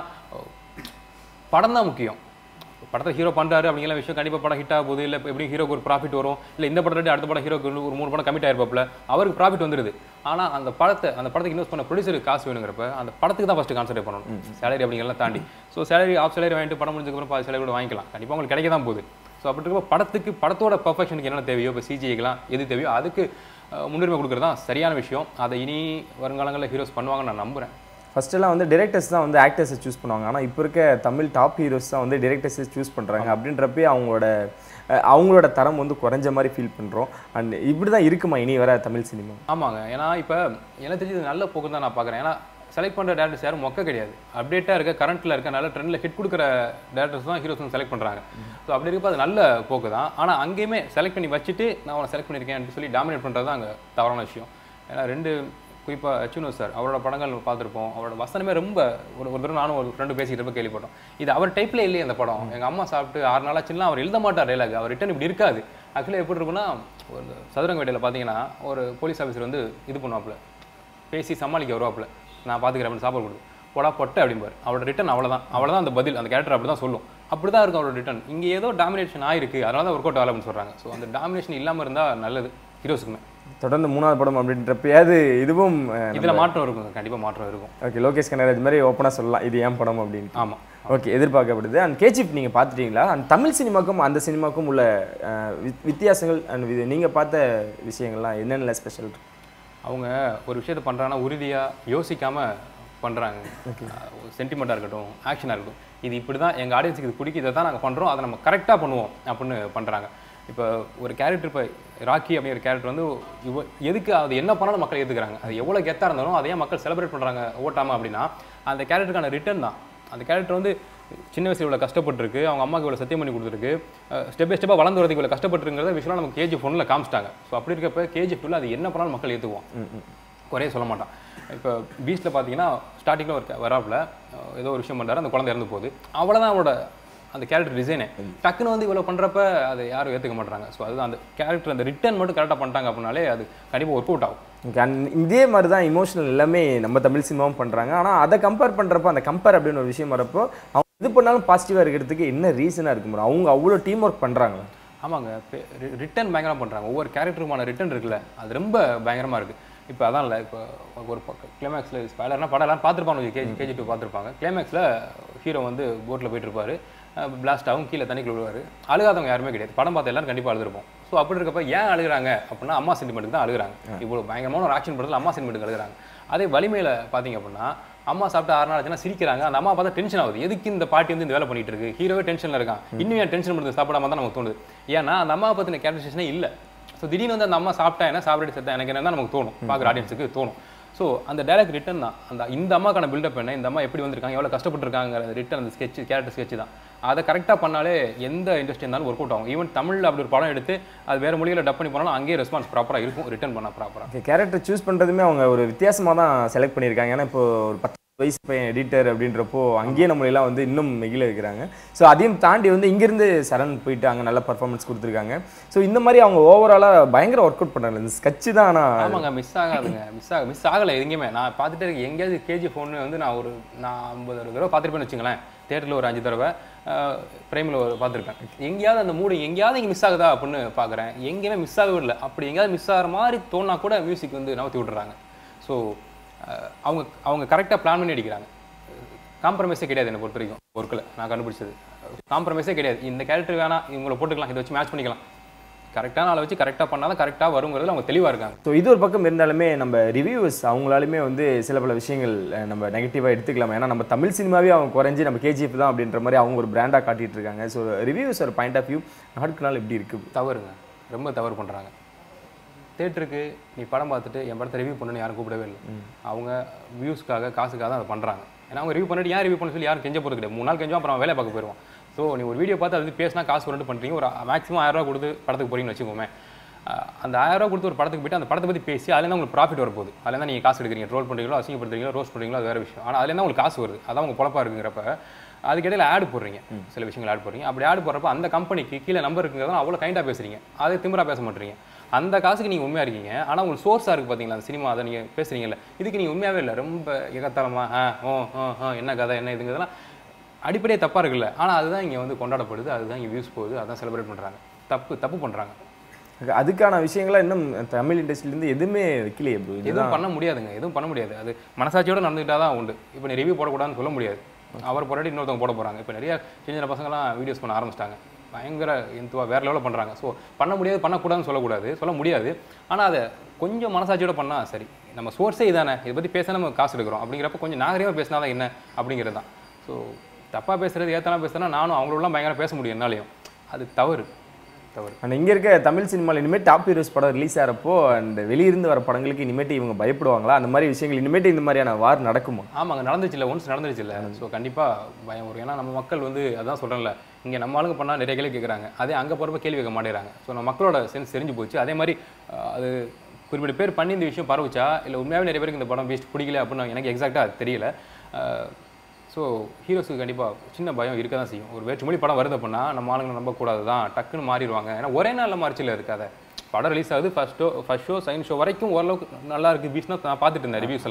படம் தான் முக்கியம் படத்தை ஹீரோ பண்ணுறாரு அப்படிங்கிற விஷயம் கண்டிப்பாக படம் ஹிட் ஆக போகுது இல்லை எப்படி ஹீரோக்கு ஒரு ப்ராஃபிட் வரும் இல்லை இந்த படத்தை அடுத்த படம் ஹீரோக்கு ஒரு மூணு படம் கமிட் ஆயிருப்பாப்ல அவருக்கு ப்ராஃபிட் வந்துருது ஆனால் அந்த படத்தை அந்த படத்துக்கு இன்வெஸ்ட் பண்ண ப்ரொடியூசருக்கு காசு வேணுங்கிறப்ப அந்த படத்துக்கு தான் ஃபஸ்ட்டு கான்சென்ட்ரேட் பண்ணணும் சேலரி அப்படிங்கிறலாம் தாண்டி ஸோ சேலரி ஆஃப் சேலரி வாங்கிட்டு படம் முடிஞ்சதுக்கப்புறம் பாதி சேலரி கூட வாங்கிக்கலாம் கண்டிப்பாக உங்களுக்கு கிடைக்க தான் போகுது ஸோ அப்படி இருக்கப்ப படத்துக்கு படத்தோட பர்ஃபெக்ஷனுக்கு என்ன தேவையோ இப்போ சிஜிஐக்கெலாம் எது தேவையோ அதுக்கு அஹ், முன்னுரிமை கொடுக்குறது தான் சரியான விஷயம் அதை இனி வருங்காலங்களில் ஹீரோஸ் பண்ணுவாங்கன்னு நான் நம்புகிறேன் ஃபர்ஸ்டெல்லாம் வந்து டிரெக்டர்ஸ் தான் வந்து ஆக்டர்ஸை சூஸ் பண்ணுவாங்க ஆனால் இப்போ இருக்க தமிழ் டாப் ஹீரோஸ் தான் வந்து டிரெக்டர்ஸை சூஸ் பண்ணுறாங்க அப்படின்றப்பே அவங்களோட அஹ், அவங்களோட தரம் வந்து குறைஞ்ச மாதிரி ஃபீல் பண்ணுறோம் அண்ட் இப்படி தான் இருக்குமா இனி வர தமிழ் சினிமா ஆமாங்க ஏன்னா இப்போ எனக்கு தெரிஞ்சு இது நல்ல போக்கு தான் நான் பார்க்குறேன் ஏன்னா செலக்ட் பண்ணுற டேரக்டர்ஸ் யாரும் மொக்க கிடையாது அப்டேட்டாக இருக்க கரண்ட்டில் இருக்க நல்ல ட்ரெண்டில் ஹிட் கொடுக்குற டேரக்டர்ஸ் தான் ஹீரோஸ் செலக்ட் பண்ணுறாங்க ஸோ அப்படி இருக்கப்ப அது நல்ல போக்கு தான் ஆனால் அங்கேயுமே செலக்ட் பண்ணி வச்சுட்டு நான் அவனை செலக்ட் பண்ணியிருக்கேன் சொல்லி டாமினேட் பண்ணுறது தான் அங்கே தவறான விஷயம் ஏன்னா ரெண்டு குறிப்பாக அச்சுனு சார் அவரோட படங்கள் பார்த்துருப்போம் அவரோட வசனமே ரொம்ப ஒரு ஒரு தடவை நானும் ஒரு ஃப்ரெண்டு பேசிக்கிட்டு இருப்ப கேள்விப்பட்டோம் இது அவர் டைப்ல இல்லையே அந்த படம் எங்கள் அம்மா சாப்பிட்டு ஆறு நாளாச்சுன்னா அவர் எழுத மாட்டார் டைலாக் அவர் ரிட்டன் இப்படி இருக்காது ஆக்சுவலாக எப்படி இருக்குன்னா ஒரு சதுரங்க வேட்டையில் பார்த்தீங்கன்னா ஒரு போலீஸ் ஆஃபீஸர் வந்து இது பண்ணுவாப்புல பேசி சமாளிக்க வருவாப்புல நான் பார்த்துக்கிறேன் அப்படின்னு சாப்பாடு கொடுத்து போடா பொட்டை அப்படிம்பார் அவரோட ரிட்டன் அவ்வளோதான் அவ்வளோதான் அந்த பதில் அந்த கேரக்டர் அப்படி தான் சொல்லும் அப்படி தான் இருக்கும் அவரோட ரிட்டன் இங்கே ஏதோ டாமினேஷன் ஆயிருக்கு அதனால தான் ஒர்க் அவுட் ஆகல அப்படின்னு சொல்கிறாங்க ஸோ அந்த டாமினேஷன் இல்லாமல் இருந்தால் நல்லது ஹீரோஸுக்குமே தொடர்ந்து மூணாவது படம் அப்படின்றப்பயாவது இதுவும் இதில் மாற்றம் இருக்கும் கண்டிப்பாக மாற்றம் இருக்கும் ஓகே லோகேஷ் கனகராஜ் மாதிரி ஓப்பனாக சொல்லலாம் இது ஏன் படம் அப்படின்னு ஆமாம் ஓகே எதிர்பார்க்கப்படுது அண்ட் கேஜிஎஃப் நீங்கள் பார்த்துட்டீங்களா அண்ட் தமிழ் சினிமாக்கும் அந்த சினிமாக்கும் உள்ள அஹ், வித்- வித்தியாசங்கள் அண்ட் இது நீங்கள் பார்த்த விஷயங்கள்லாம் என்னென்ன ஸ்பெஷல் அவங்க ஒரு விஷயத்தை பண்ணுறாங்கன்னா உறுதியாக யோசிக்காமல் பண்ணுறாங்க சென்டிமெண்ட்டாக இருக்கட்டும் ஆக்ஷனாக இருக்கட்டும் இது இப்படி தான் எங்கள் ஆடியன்ஸுக்கு இது பிடிக்கும் இதை தான் நாங்கள் பண்ணுறோம் அதை நம்ம கரெக்டாக பண்ணுவோம் அப்படின்னு பண்ணுறாங்க இப்போ ஒரு கேரக்டர் இப்போ ராக்கி அப்படிங்கிற கேரக்டர் வந்து இவ எதுக்கு அது என்ன பண்ணாலும் மக்கள் ஏற்றுக்கிறாங்க அது எவ்வளோ கெத்தாக இருந்தாலும் அதை ஏன் மக்கள் செலிப்ரேட் பண்ணுறாங்க ஓட்டாமல் அப்படின்னா அந்த கேரக்டருக்கான ரிட்டர்ன் தான் அந்த கேரக்டர் வந்து சின்ன வயசுல இவ்வளோ கஷ்டப்பட்டிருக்கு அவங்க அம்மாவுக்கு இவ்வளோ சத்தியம் பண்ணி கொடுத்துருக்கு ஸ்டெப் பை ஸ்டெப்பாக வளர்ந்து வரதுக்கு இவ்வளோ கஷ்டப்பட்டுருங்கிறத விஷயம் நமக்கு கேஜி ஃபோனில் காமிச்சிட்டாங்க ஸோ அப்படி இருக்கப்ப கேஜி ஃபுல்ல அது என்ன பண்ணாலும் மக்கள் ஏற்றுக்குவோம் குறைய சொல்ல மாட்டான் இப்போ பீச்சில் பார்த்தீங்கன்னா ஸ்டார்டிங்கில் ஒரு வராப்புல அஹ் ஏதோ ஒரு விஷயம் பண்ணுறாரு அந்த குழந்தை இறந்து போகுது அவ்வளோதான் அவரோட அந்த கேரக்டர் டிசைனே டக்குன்னு வந்து இவ்வளோ பண்ணுறப்ப அதை யாரும் ஏற்றுக்க மாட்டாங்க ஸோ அதுதான் அந்த கேரக்டர் அந்த ரிட்டர்ன் மட்டும் கரெக்டாக பண்ணிட்டாங்க அப்படின்னாலே அது கண்டிப்பாக ஒர்க் அவுட் ஆகும் ஓகே அண்ட் இதே மாதிரி தான் இமோஷனல் எல்லாமே நம்ம தமிழ் சினிமாவும் பண்ணுறாங்க ஆனால் அதை கம்பேர் பண்ணுறப்போ அந்த கம்பேர் அப்படின்னு ஒரு விஷயம் வரப்போ அவங்க இது பண்ணாலும் பாசிட்டிவாக இருக்கிறதுக்கு என்ன ரீசனாக இருக்கும் bro? அவங்க அவ்வளோ டீம் ஒர்க் பண்ணுறாங்களா ஆமாங்க ரிட்டர்ன் பயங்கரமாக பண்ணுறாங்க ஒவ்வொரு கேரக்டருமான ரிட்டர்ன் இருக்குல்ல அது ரொம்ப பயங்கரமாக இருக்குது இப்போ அதான் இல்லை இப்போ ஒரு கிளைமேக்ஸில் ஸ்பைலர்னா படம் எல்லாம் பார்த்துருப்பாங்க கேஜி கேஜி டூ பார்த்துருப்பாங்க கிளைமேக்ஸில் ஹீரோ வந்து போட்டில் போயிட்டு இருப்பாரு பிளாஸ்ட் ஆகும் கீழே தண்ணிக்குள்ள விழுவாரு அழுகாதவங்க யாருமே கிடையாது படம் பார்த்த எல்லாரும் கண்டிப்பாக அழுதுருப்போம் ஸோ அப்படி இருக்கப்ப ஏன் அழுகுறாங்க அப்படின்னா அம்மா சென்டிமெண்ட்டுக்கு தான் அழுகுறாங்க இவ்வளோ பயங்கரமான ஒரு ஆக்ஷன் படத்தில் அம்மா சென்டிமெண்ட்டுக்கு அழுகுறாங்க அதே வலிமையில் பார்த்தீங்க அப்படின்னா அம்மா சாப்பிட்டு ஆறு நாள் ஆச்சுன்னா சிரிக்கிறாங்க அந்த அம்மா பார்த்தா டென்ஷன் ஆகுது எதுக்கு இந்த பாட்டி வந்து இந்த வேலை பண்ணிட்டு இருக்கு ஹீரோவே டென்ஷனில் இருக்கான் இன்னும் ஏன் டென்ஷன் பண்ணுறது சாப்பிடாம தான் நமக்கு தோணுது ஏன்னா அந்த அம்மா பற்றின கேரக்டரைசேஷனே இல்லை ஸோ திடீர்னு வந்து அந்த அம்மா சாப்பிட்டா என்ன சாப்பிட்டு செத்தா எனக்கு என்ன நமக்கு தோணும் பார்க்குற ஆடியன்ஸுக்கு தோணும் ஸோ அந்த டைரக்ட் ரிட்டன் தான் அந்த இந்த அம்மாக்கான பில்டப் என்ன இந்த அம்மா எப்படி வந்திருக்காங்க எவ்வளோ கஷ்டப்பட்டுருக்காங்க ரிட்டன் அந்த ஸ்கெட்ச் கேரக்டர் ஸ்கெட்ச் தான் அதை கரெக்டாக பண்ணாலே எந்த இண்டஸ்ட்ரி இருந்தாலும் ஒர்க் அவுட் ஆகும் ஈவன் தமிழில் அப்படி ஒரு படம் எடுத்து அது வேறு மொழியில் டப் பண்ணி போனாலும் அங்கேயே ரெஸ்பான்ஸ் ப்ராப்பராக இருக்கும் ரிட்டர்ன் பண்ணால் ப்ராப்பராக ஓகே கேரக்டர் சூஸ் பண்ணுறதுமே அவங்க ஒரு வித்தியாசமாக தான் செலக்ட் பண்ணியிருக்காங்க ஏன்னா இப்போ ஒரு பத்து வயசு பையன் எடிட்டர் அப்படின்றப்போ அங்கேயே நம்மளெல்லாம் வந்து இன்னும் மிகில இருக்கிறாங்க ஸோ அதையும் தாண்டி வந்து இங்கேருந்து சரண் போயிட்டு அங்கே நல்ல பர்ஃபார்மன்ஸ் கொடுத்துருக்காங்க ஸோ இந்த மாதிரி அவங்க ஓவராலாக பயங்கர ஒர்க் அவுட் பண்ணுறாங்க இந்த ஸ்கட்ச் தான் ஆனால் ஆமாங்க மிஸ் ஆகாதுங்க மிஸ் ஆக மிஸ் ஆகலை எங்கேயுமே நான் பார்த்துட்டே இருக்கேன் எங்கேயாவது கேஜி ஃபோன் வந்து நான் ஒரு நான் ஐம்பது அறுபது தடவை பார்த்துருப்பேன்னு வச்சுங்களேன் தேட்டரில் ஒரு அஞ்சு தடவை ப்ரைமில் ஒரு பார்த்துருப்பேன் எங்கேயாவது அந்த மூடு எங்கேயாவது இங்கே மிஸ் ஆகுதா அப்படின்னு பார்க்குறேன் எங்கேயுமே மிஸ் ஆகவே இல்லை அப்படி எங்கேயாவது மிஸ் ஆகிற மாதிரி தோணா கூட மியூசிக் வந்து நவத்தி விட்றாங்க ஸோ அவங்க அவங்க கரெக்டாக பிளான் பண்ணி அடிக்கிறாங்க காம்ப்ரமைஸே கிடையாது என்னை பொறுத்த வரைக்கும் ஒர்க்கில் நான் கண்டுபிடிச்சது காம்ப்ரமைஸே கிடையாது இந்த கேரக்டர் வேணாம் இவங்களை போட்டுக்கலாம் இதை வச்சு மேட்ச் பண்ணிக்கலாம் கரெக்டான ஆளை வச்சு கரெக்டாக பண்ணால் தான் கரெக்டாக வருங்கிறதுல அவங்க தெளிவாக இருக்காங்க ஸோ இது ஒரு பக்கம் இருந்தாலுமே நம்ம ரிவ்யூவர்ஸ் அவங்களாலுமே வந்து சில பல விஷயங்கள் அஹ், நம்ம நெகட்டிவாக எடுத்துக்கலாம் ஏன்னா நம்ம தமிழ் சினிமாவே அவங்க குறைஞ்சி நம்ம கேஜிஎஃப் தான் அப்படின்ற மாதிரி அவங்க ஒரு பிராண்டாக காட்டிட்டு இருக்காங்க ஸோ ரிவ்யூஸ் ஒரு பாயிண்ட் ஆஃப் வியூ நாளுக்கு நாள் எப்படி இருக்குது தவறுங்க ரொம்ப தவறு பண்ணுறாங்க தேட்டருக்கு நீ படம் பார்த்துட்டு என் படத்தை ரிவ்யூ பண்ணணும்னு யாரும் கூப்பிடவே இல்லை அவங்க வியூஸ்க்காக காசுக்காக தான் அதை பண்ணுறாங்க ஏன்னா அவங்க ரிவ்யூ பண்ணிட்டு யார் ரிவ்யூ பண்ண சொல்லி யாரும் கெஞ்ச போகிறது கிடையாது மூணு நாள் கெஞ்சோம் அப்புறம் அவன் வேலை பார்க்க போயிடுவான் ஸோ நீ ஒரு வீடியோ பார்த்து அது பேசினா காசு பண்ணிட்டு பண்ணுறீங்க ஒரு மேக்ஸிமம் ஆயிரம் ரூபா கொடுத்து படத்துக்கு போறீங்கன்னு வச்சுக்கோமே அஹ் அந்த ஆயிரம் ரூபா கொடுத்து ஒரு படத்துக்கு போயிட்டு அந்த படத்தை பற்றி பேசி அதுல உங்களுக்கு ப்ராஃபிட் வரப்போகுது அதுல தான் நீங்கள் காசு எடுக்கிறீங்க ட்ரோல் பண்ணுறீங்களோ அசிங்கப்படுத்துறீங்களோ ரோஸ்ட் பண்ணுறீங்களோ அது வேறு விஷயம் ஆனால் அதுல தான் உங்களுக்கு காசு வருது அதான் உங்க பொழப்பா இருக்குங்கிறப்ப அதுக்கிடையில் ஆட் போடுறீங்க சில விஷயங்கள் ஆட் போடுறீங்க அப்படி ஆட் போடுறப்ப அந்த கம்பெனிக்கு கீழே நம்பர் இருக்குங்கிறத அவ்வளோ கைண்டாக பேசுறீங்க அதை திமிரா பேச மாட்டீங்க அந்த காசுக்கு நீங்கள் உண்மையாக இருக்கீங்க ஆனால் உங்களுக்கு சோர்ஸாக இருக்குது பார்த்தீங்களா அந்த சினிமா அதை நீங்கள் பேசுறீங்கல்ல இதுக்கு நீங்கள் உண்மையாகவே இல்லை ரொம்ப எகத்தலமா ஆ ஓ ஓ ஓ என்ன கதை என்ன இதுங்கிறதெல்லாம் அடிப்படையே தப்பாக இருக்குல்ல ஆனால் அதுதான் இங்கே வந்து கொண்டாடப்படுது அதுதான் இங்கே வியூஸ் போகுது அதான் செலிப்ரேட் பண்ணுறாங்க தப்பு தப்பு பண்ணுறாங்க அதுக்கான விஷயங்கள்லாம் இன்னும் தமிழ் இண்டஸ்ட்ரியிலேருந்து எதுவுமே வைக்கலையே ப்ரோ எதுவும் பண்ண முடியாதுங்க எதுவும் பண்ண முடியாது அது மனசாட்சியோட நடந்துக்கிட்டா தான் உண்டு இப்போ நீ ரிவ்யூ போடக்கூடாதுன்னு சொல்ல முடியாது அவர் போராட்டி இன்னொருத்தவங்க போட போகிறாங்க இப்போ நிறைய சின்ன சின்ன பசங்களாம் வீடியோஸ் பண்ண ஆரம்பிச்சிட்டாங்க பயங்கர எந்துவா வேற லெவலில் பண்ணுறாங்க ஸோ பண்ண முடியாது பண்ணக்கூடாதுன்னு சொல்லக்கூடாது சொல்ல முடியாது ஆனால் அதை கொஞ்சம் மனசாட்சியோட பண்ணால் சரி நம்ம சோர்ஸே இதானே இதை பற்றி பேச நம்ம காசு எடுக்கிறோம் அப்படிங்கிறப்ப கொஞ்சம் நாகரிகமாக பேசினா தான் என்ன அப்படிங்கிறது தான் ஸோ தப்பாக பேசுறது ஏத்தனா பேசுனா நானும் அவங்களோடலாம் பயங்கர பேச முடியும் என்னாலையும் அது தவறு தவறு அண்ட் இங்கே இருக்க தமிழ் சினிமாவில் இனிமேல் டாப் ஹீரோஸ் படம் ரிலீஸ் ஆகிறப்போ அண்ட் வெளியிருந்து வர படங்களுக்கு இனிமேட்டு இவங்க பயப்படுவாங்களா அந்த மாதிரி விஷயங்கள் இனிமேட்டு இந்த மாதிரியான வார் நடக்குமா ஆமாங்க நடந்துச்சு இல்லை ஒன்ஸ் நடந்துருச்சு இல்லை ஸோ கண்டிப்பாக பயம் வரும் ஏன்னா நம்ம மக்கள் வந்து அதான் சொல்கிறேன்ல இங்கே நம்ம ஆளுங்க பண்ணால் நிறைய கேள்வி கேட்குறாங்க அதே அங்கே போகிறப்ப கேள்வி கேட்க மாட்டேறாங்க ஸோ நம்ம மக்களோட சென்ஸ் தெரிஞ்சு போச்சு அதே மாதிரி அஹ், அது குறிப்பிட்ட பேர் பண்ணி இந்த விஷயம் பரவுச்சா இல்லை உண்மையாகவே நிறைய பேருக்கு இந்த படம் வேஸ்ட் பிடிக்கல அப்படின்னு எனக்கு எக்ஸாக்டாக தெரியல ஸோ ஹீரோஸுக்கு கண்டிப்பாக சின்ன பயம் இருக்க தான் செய்யும் ஒரு வேற்றுமொழி படம் வருது அப்படின்னா நம்ம ஆளுங்களை நம்பக்கூடாது தான் டக்குன்னு மாறிடுவாங்க ஏன்னா ஒரே நாளில் மாறிச்சில் இருக்காத படம் ரிலீஸ் ஆகுது first show first show second show வரைக்கும் ஓரளவுக்கு நல்லா இருக்கு பீஸ்னா நான் பார்த்துட்டு இருந்தேன் ரிவ்யூஸ் எல்லாம்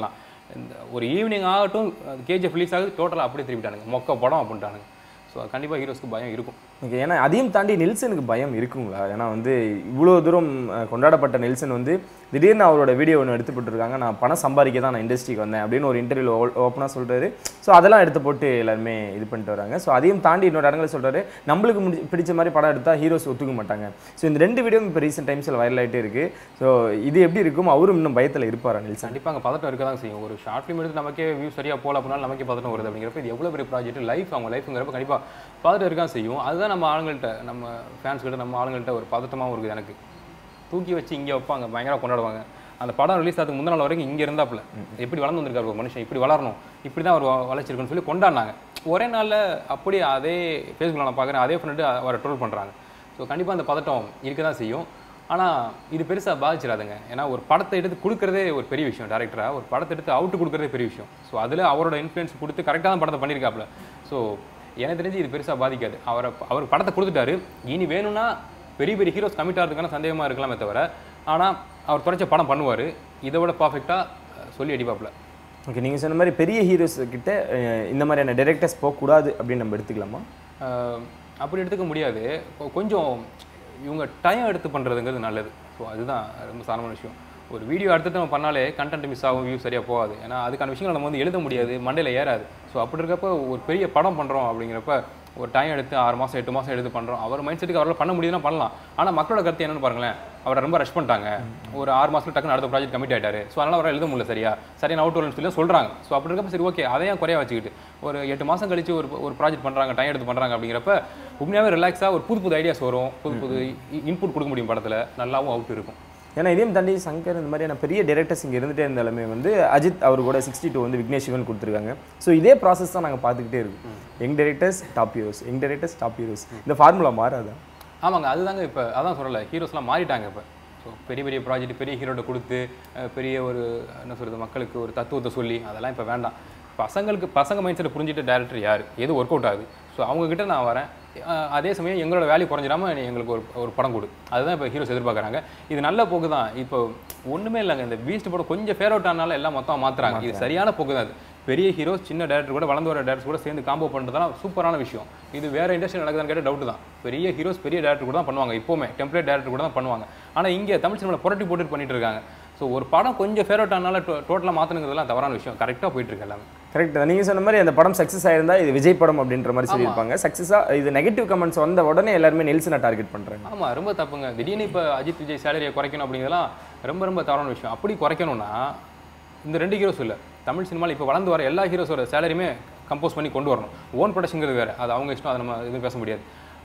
இந்த ஒரு ஈவினிங் ஆகட்டும் கேஜிஎஃப் ரிலீஸ் ஆகுது டோட்டலாக அப்படியே திருப்பிட்டானுங்க மொக்க படம் அப்படின்ட்டானுங்க ஸோ கண்டிப்பாக ஹீரோஸ்க்கு பயம் இருக்கும் ஓகே ஏன்னா அதையும் தாண்டி நெல்சனுக்கு பயம் இருக்குங்களா ஏன்னா வந்து இவ்வளோ தூரம் அஹ், கொண்டாடப்பட்ட நெல்சன் வந்து திடீர்னு அவரோட வீடியோ ஒன்று எடுத்து போட்டுருக்காங்க நான் பணம் சம்பாதிக்க தான் நான் இண்டஸ்ட்ரிக்கு வந்தேன் அப்படின்னு ஒரு இன்டர்வியூவில் ஓப்பனாக சொல்கிறாரு ஸோ அதெல்லாம் எடுத்து போட்டு எல்லாருமே இது பண்ணிட்டு வராங்க ஸோ அதையும் தாண்டி இன்னொரு இடங்களில் சொல்கிறாரு நம்மளுக்கு முடி பிடிச்ச மாதிரி படம் எடுத்தால் ஹீரோஸ் ஒத்துக்க மாட்டாங்க ஸோ இந்த ரெண்டு வீடியோவும் இப்போ ரீசெண்ட் டைம்ஸில் வைரல் ஆகிட்டே இருக்குது ஸோ இது எப்படி இருக்கும் அவரும் இன்னும் பயத்தில் இருப்பாரா நெல்சன் கண்டிப்பாக அங்கே பதட்டம் இருக்க தான் செய்யும் ஒரு ஷார்ட் ஃபிலிம் எடுத்து நமக்கே வியூ சரியாக போகல அப்படின்னா நமக்கே பதட்டம் வருது அப்படிங்கிறப்ப இது எவ்வளோ பெரிய ப்ராஜெக்ட் லைஃப் அவங்க லைஃப்ங்கிறப்ப கண்டிப்பாக பதட்டம் இருக்க தான் செய்யும் அதுதான் நம்ம ஆளுங்கள்ட்ட நம்ம ஃபேன்ஸ் கிட்ட நம்ம ஆளுங்கள்ட்ட ஒரு பதட்டமாகவும் இருக்குது எனக்கு தூக்கி வச்சு இங்கே வைப்பாங்க பயங்கரமாக கொண்டாடுவாங்க அந்த படம் ரிலீஸ் ஆகிறதுக்கு முந்தின நாள் வரைக்கும் இங்கே இருந்தாப்புல எப்படி வளர்ந்து வந்திருக்காரு ஒரு மனுஷன் இப்படி வளரணும் இப்படி தான் அவர் வ- வளர்ச்சிருக்குன்னு சொல்லி கொண்டாடினாங்க ஒரே நாளில் அப்படியே அதே ஃபேஸ்புக்கில் நான் பார்க்குறேன் அதே ஃப்ரெண்டு அவரை ட்ரோல் பண்ணுறாங்க ஸோ கண்டிப்பாக அந்த பதட்டம் இருக்க தான் செய்யும் ஆனால் இது பெருசாக பாதிச்சிடாதுங்க ஏன்னா ஒரு படத்தை எடுத்து கொடுக்குறதே ஒரு பெரிய விஷயம் டேரக்டராக ஒரு படத்தை எடுத்து அவுட்டு கொடுக்குறதே பெரிய விஷயம் ஸோ அதில் அவரோட இன்ஃப்ளூயன்ஸ் கொடுத்து கரெக்டாக தான் படத்தை பண்ணியிருக்காப்புல ஸோ எனக்கு தெரிஞ்சு இது பெருசாக பாதிக்காது அவரை அவர் படத்தை கொடுத்துட்டாரு இனி வேணும்னா பெரிய பெரிய ஹீரோஸ் கமிட் ஆகிறதுக்கான சந்தேகமாக இருக்கலாமே தவிர ஆனால் அவர் தொடச்ச படம் பண்ணுவார் இதை விட பர்ஃபெக்டாக சொல்லி அடிப்பாப்புல ஓகே நீங்கள் சொன்ன மாதிரி பெரிய ஹீரோஸ் கிட்ட அஹ், இந்த மாதிரியான டைரக்டர்ஸ் போகக்கூடாது அப்படின்னு நம்ம எடுத்துக்கலாமா ஆஹ் அப்படி எடுத்துக்க முடியாது கொ- கொஞ்சம் இவங்க டைம் எடுத்து பண்ணுறதுங்கிறது நல்லது ஸோ அதுதான் ரொம்ப சாதாரண விஷயம் ஒரு வீடியோ எடுத்துட்டு நம்ம பண்ணாலே கண்டென்ட் மிஸ் ஆகும் வியூ சரியாக போகாது ஏன்னா அதுக்கான விஷயங்கள் நம்ம வந்து எழுத முடியாது மண்டையில் ஏறாது ஸோ அப்படி இருக்கப்ப ஒரு பெரிய படம் பண்ணுறோம் அப்படிங்கிறப்ப ஒரு டைம் எடுத்து ஆறு மாதம் எட்டு மாதம் எடுத்து பண்ணுறோம் அவர் மைண்ட் செட்டுக்கு அவரால் பண்ண முடியுதுன்னா பண்ணலாம் ஆனால் மக்களோட கருத்து என்னன்னு பாருங்களேன் அவரை ரொம்ப ரஷ் பண்ணிட்டாங்க ஒரு ஆறு மாதத்துல டக்குன்னு அடுத்த ப்ராஜெக்ட் கமிட் ஆயிட்டாரு ஸோ அதனால் அவரால் எழுத முடியல சரியா சரியான அவுட் வரலன்னு சொல்லி சொல்கிறாங்க ஸோ அப்படி இருக்கப்ப சரி ஓகே அதையும் குறைய வச்சுக்கிட்டு ஒரு எட்டு மாதம் கழிச்சு ஒரு ஒரு ப்ராஜெக்ட் பண்ணுறாங்க டைம் எடுத்து பண்ணுறாங்க அப்படிங்கிறப்ப உண்மையாகவே ரிலாக்ஸாக ஒரு புது புது ஐடியாஸ் வரும் புது புது இன்புட் கொடுக்க முடியும் படத்தில் நல்லாவும் அவுட் இருக்கும் ஏன்னா இதையும் தாண்டி சங்கர் இந்த மாதிரியான பெரிய டேரக்டர்ஸ் இங்கே இருந்துட்டே இருந்தாலுமே வந்து அஜித் அவர் கூட சிக்ஸ்டி டூ வந்து விக்னேஷ் சிவன் கொடுத்துருக்காங்க ஸோ இதே ப்ராசஸ் தான் நாங்கள் பார்த்துக்கிட்டே இருக்கோம் young directors top heroes young directors top heroes இந்த ஃபார்முலா மாறாதா ஆமாங்க அதுதாங்க இப்போ அதான் சொல்லலை ஹீரோஸ்லாம் மாறிட்டாங்க இப்போ ஸோ பெரிய பெரிய ப்ராஜெக்ட் பெரிய ஹீரோட்ட கொடுத்து அஹ், பெரிய ஒரு என்ன சொல்கிறது மக்களுக்கு ஒரு தத்துவத்தை சொல்லி அதெல்லாம் இப்போ வேண்டாம் பசங்களுக்கு பசங்க மைண்ட் செட்டை புரிஞ்சுட்டு டேரக்டர் யார் எது ஒர்க் அவுட் ஆகுது ஸோ அவங்கக்கிட்ட நான் வரேன் அஹ், அதே சமயம் எங்களோட வேல்யூ குறைஞ்சிடாம நீ எங்களுக்கு ஒரு ஒரு படம் கொடு அதுதான் இப்போ ஹீரோஸ் எதிர்பார்க்குறாங்க இது நல்ல போக்கு தான் இப்போ ஒன்றுமே இல்லைங்க இந்த பீஸ்ட் படம் கொஞ்சம் ஃபேர் அவுட் ஆனாலும் எல்லாம் மொத்தமாக மாற்றுறாங்க இது சரியான போக்கு தான் அது பெரிய ஹீரோஸ் சின்ன டேரக்டர் கூட வளர்ந்து வர டேரக்டர்ஸ் கூட சேர்ந்து காம்போ பண்ணுறதுலாம் சூப்பரான விஷயம் இது வேற இண்டஸ்ட்ரி நடக்குதான்னு கேட்டால் டவுட் தான் பெரிய ஹீரோஸ் பெரிய டேரக்டர் கூட தான் பண்ணுவாங்க இப்போவுமே டெம்ப்ளேட் டேரக்டர் கூட தான் பண்ணுவாங்க ஆனால் இங்கே தமிழ் சினிமாவில் புரட்டி போட்டு பண்ணிட்டு இருக்காங்க ஸோ ஒரு படம் கொஞ்சம் ஃபேர் அவுட் ஆனால டோட்டலாக மாற்றணுங்கிறதுலாம் தவறான விஷயம் கரெக்டாக போயிட்டு இருக்கு எல்லாமே கரெக்ட் தான் நீங்கள் சொன்ன மாதிரி அந்த படம் சக்ஸஸ் ஆயிருந்தா இது விஜய் படம் அப்படின்ற மாதிரி சொல்லியிருப்பாங்க சக்ஸஸாக இது நெகட்டிவ் கமெண்ட்ஸ் வந்த உடனே எல்லாருமே நெல்சனை டார்கெட் பண்ணுறாங்க ஆமாம் ரொம்ப தப்புங்க திடீர்னு இப்போ அஜித் விஜய் சேலரியை குறைக்கணும் அப்படிங்கிறதெல்லாம் ரொம்ப ரொம்ப தவறான விஷயம் அப்படி குறைக்கணும்னா இந்த ரெண்டு ஹீரோஸ் இல்லை தமிழ் சினிமாவில் இப்போ வளர்ந்து வர எல்லா ஹீரோஸோட சேலரியுமே கம்போஸ் பண்ணி கொண்டு வரணும் ஓன் ப்ரொடக்ஷனுங்கிறது வேறு அது அவங்க இஷ்டம் அதை நம்ம எதுவும் பேச முடியாது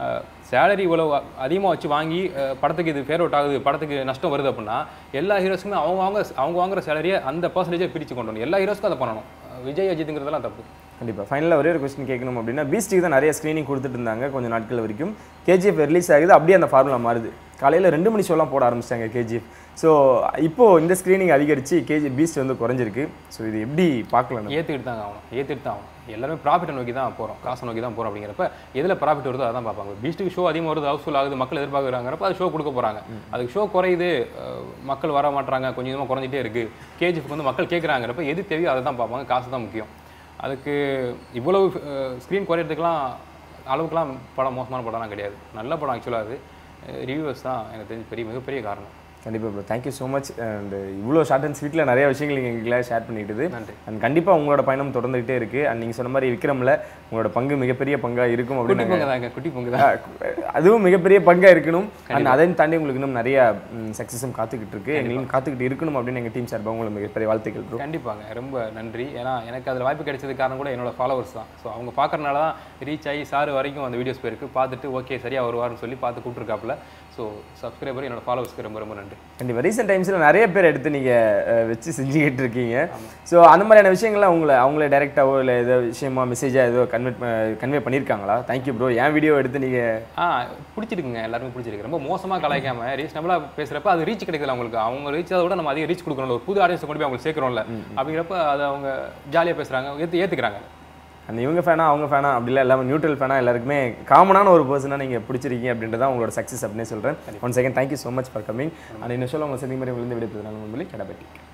சேலரி இவ்வளோ அதிகமாக வச்சு வாங்கி அஹ், படத்துக்கு இது ஃபேர் அவுட் ஆகுது படத்துக்கு நஷ்டம் வருது அப்படின்னா எல்லா ஹீரோஸுக்குமே அவங்க வாங்க அவங்க வாங்குற சேலரியை அந்த பர்சன்டேஜை பிரித்து கொண்டு வரணும் எல்லா ஹீரோஸ்க்கும் அதை பண்ணணும் அஹ், விஜய் அஜித்துங்கிறதெல்லாம் தப்பு கண்டிப்பாக ஃபைனலாக ஒரே ஒரு கொஸ்டின் கேட்கணும் அப்படின்னா பீஸ்ட்டுக்கு தான் நிறைய ஸ்க்ரீனிங் கொடுத்துட்டு இருந்தாங்க கொஞ்சம் நாட்கள் வரைக்கும் கேஜிஎஃப் ரிலீஸ் ஆகுது அப்படியே அந்த ஃபார்முலா மாறுது காலையில் ரெண்டு மணி ஷோலாம் போட ஆரம்பிச்சிட்டாங்க கேஜிஎஃப் ஸோ இப்போ இந்த ஸ்க்ரீனிங் அதிகரித்து கேஜி பீஸ்ட் வந்து குறைஞ்சிருக்கு ஸோ இது எப்படி பார்க்கலாம் நம்ம? ஏற்றுக்கிட்டு தாங்க ஆகணும் ஏற்றுட்டு தான் ஆகணும் எல்லாருமே ப்ராஃபிட்டை நோக்கி தான் போகிறோம் காசை நோக்கி தான் போகிறோம் அப்படிங்கிறப்ப எதில் ப்ராஃபிட் வருதோ அதான் பார்ப்பாங்க பீஸ்ட்டுக்கு ஷோ அதிகமாக வருது ஹவுஸ்ஃபுல் ஆகுது மக்கள் எதிர்பார்க்குறாங்கிறப்ப அது ஷோ கொடுக்க போகிறாங்க அதுக்கு ஷோ குறையுது அஹ், மக்கள் வர மாட்றாங்க கொஞ்சம் கொஞ்சமாக குறைஞ்சிட்டே இருக்குது கேஜிஃப்க்கு வந்து மக்கள் கேட்குறாங்கிறப்ப எது தேவையோ அதை தான் பார்ப்பாங்க காசு தான் முக்கியம் அதுக்கு இவ்வளவு ஸ்க்ரீன் குறையிறதுக்கெலாம் அளவுக்குலாம் படம் மோசமான படம்லாம் கிடையாது நல்ல படம் ஆக்சுவலாக அது ரிவ்யூவர்ஸ் தான் எனக்கு தெரிஞ்சு பெரிய மிகப்பெரிய காரணம் கண்டிப்பாக bro thank you so much and இவ்வளோ ஷார்ட் அண்ட் ஸ்வீட்டில் நிறைய விஷயங்கள் நீங்கள் எங்களுக்கு ஷேர் பண்ணிட்டுது நன்றி. அண்ட் கண்டிப்பாக உங்களோட பயணம் தொடர்ந்துகிட்டே இருக்குது அண்ட் நீங்கள் சொன்ன மாதிரி விக்ரமில் உங்களோட பங்கு மிகப்பெரிய பங்காக இருக்கும் குட்டி அப்படின்னு பொங்கு தாங்க குட்டி பொங்கு தான் அதுவும் மிகப்பெரிய பங்காக இருக்கணும் அண்ட் அதையும் தாண்டி உங்களுக்கு இன்னும் நிறைய சக்ஸஸும் காத்துக்கிட்டு இருக்கு எங்களும் காத்துக்கிட்டு இருக்கணும் அப்படின்னு எங்கள் டீம் சார்பாக உங்களுக்கு மிகப்பெரிய வாழ்த்துக்கள் ப்ரோ கண்டிப்பாங்க ரொம்ப நன்றி ஏன்னா எனக்கு அதில் வாய்ப்பு கிடைச்சது காரணம் கூட என்னோட ஃபாலோவர்ஸ் தான் ஸோ அவங்க பார்க்கறனால தான் ரீச் ஆகி சார் வரைக்கும் அந்த வீடியோஸ் போயிருக்கு பார்த்துட்டு ஓகே சரியாக வருவார்னு சொல்லி பார்த்து கூப்பிட்டுருக்காப்புல ஸோ சப்ஸ்கிரைபர் என்னோட ஃபாலோவர்ஸ்க்கு ரொம்ப ரொம்ப நன்றி கண்டிப்பாக ரீசெண்ட் டைம்ஸில் நிறைய பேர் எடுத்து நீங்கள் வச்சு செஞ்சுக்கிட்டு இருக்கீங்க ஸோ அந்த மாதிரியான விஷயங்கள்லாம் உங்களை அவங்கள டேரெக்டாவோ இல்லை ஏதோ விஷயமா மெசேஜாக ஏதோ கன்வெர்ட் கன்வே பண்ணியிருக்காங்களா தேங்க்யூ ப்ரோ என் வீடியோ எடுத்து நீங்கள் ஆ பிடிச்சிருக்குங்க எல்லாருமே பிடிச்சிருக்கு ரொம்ப மோசமாக கலாய்க்காம ரீசனபிளாக பேசுகிறப்ப அது ரீச் கிடைக்கல அவங்களுக்கு அவங்க ரீச் அதை விட நம்ம அதிக ரீச் கொடுக்கணும்ல ஒரு புது ஆடியன்ஸை கொண்டு போய் அவங்களுக்கு சேர்க்குறோம்ல அப்படிங்கிறப்ப அதை அவங்க ஜாலியாக பேசுகிறாங்க ஏற்று ஏற்றுக்கிறாங்க அந்த இவங்க ஃபேனா அவங்க ஃபேனா அப்படிலாம் எல்லாமே நியூட்ரல் ஃபேனா எல்லாருக்குமே காமனான ஒரு பர்சனாக நீங்கள் பிடிச்சிருக்கீங்க அப்படின்றத உங்களோட சக்ஸஸ் அப்படின்னு சொல்கிறேன் one second thank you so much for coming and இன்னும் சொல்ல உங்கள் சந்தி மாதிரி விழுந்து விடுப்பதுனால முன்பு கடப்பட்டி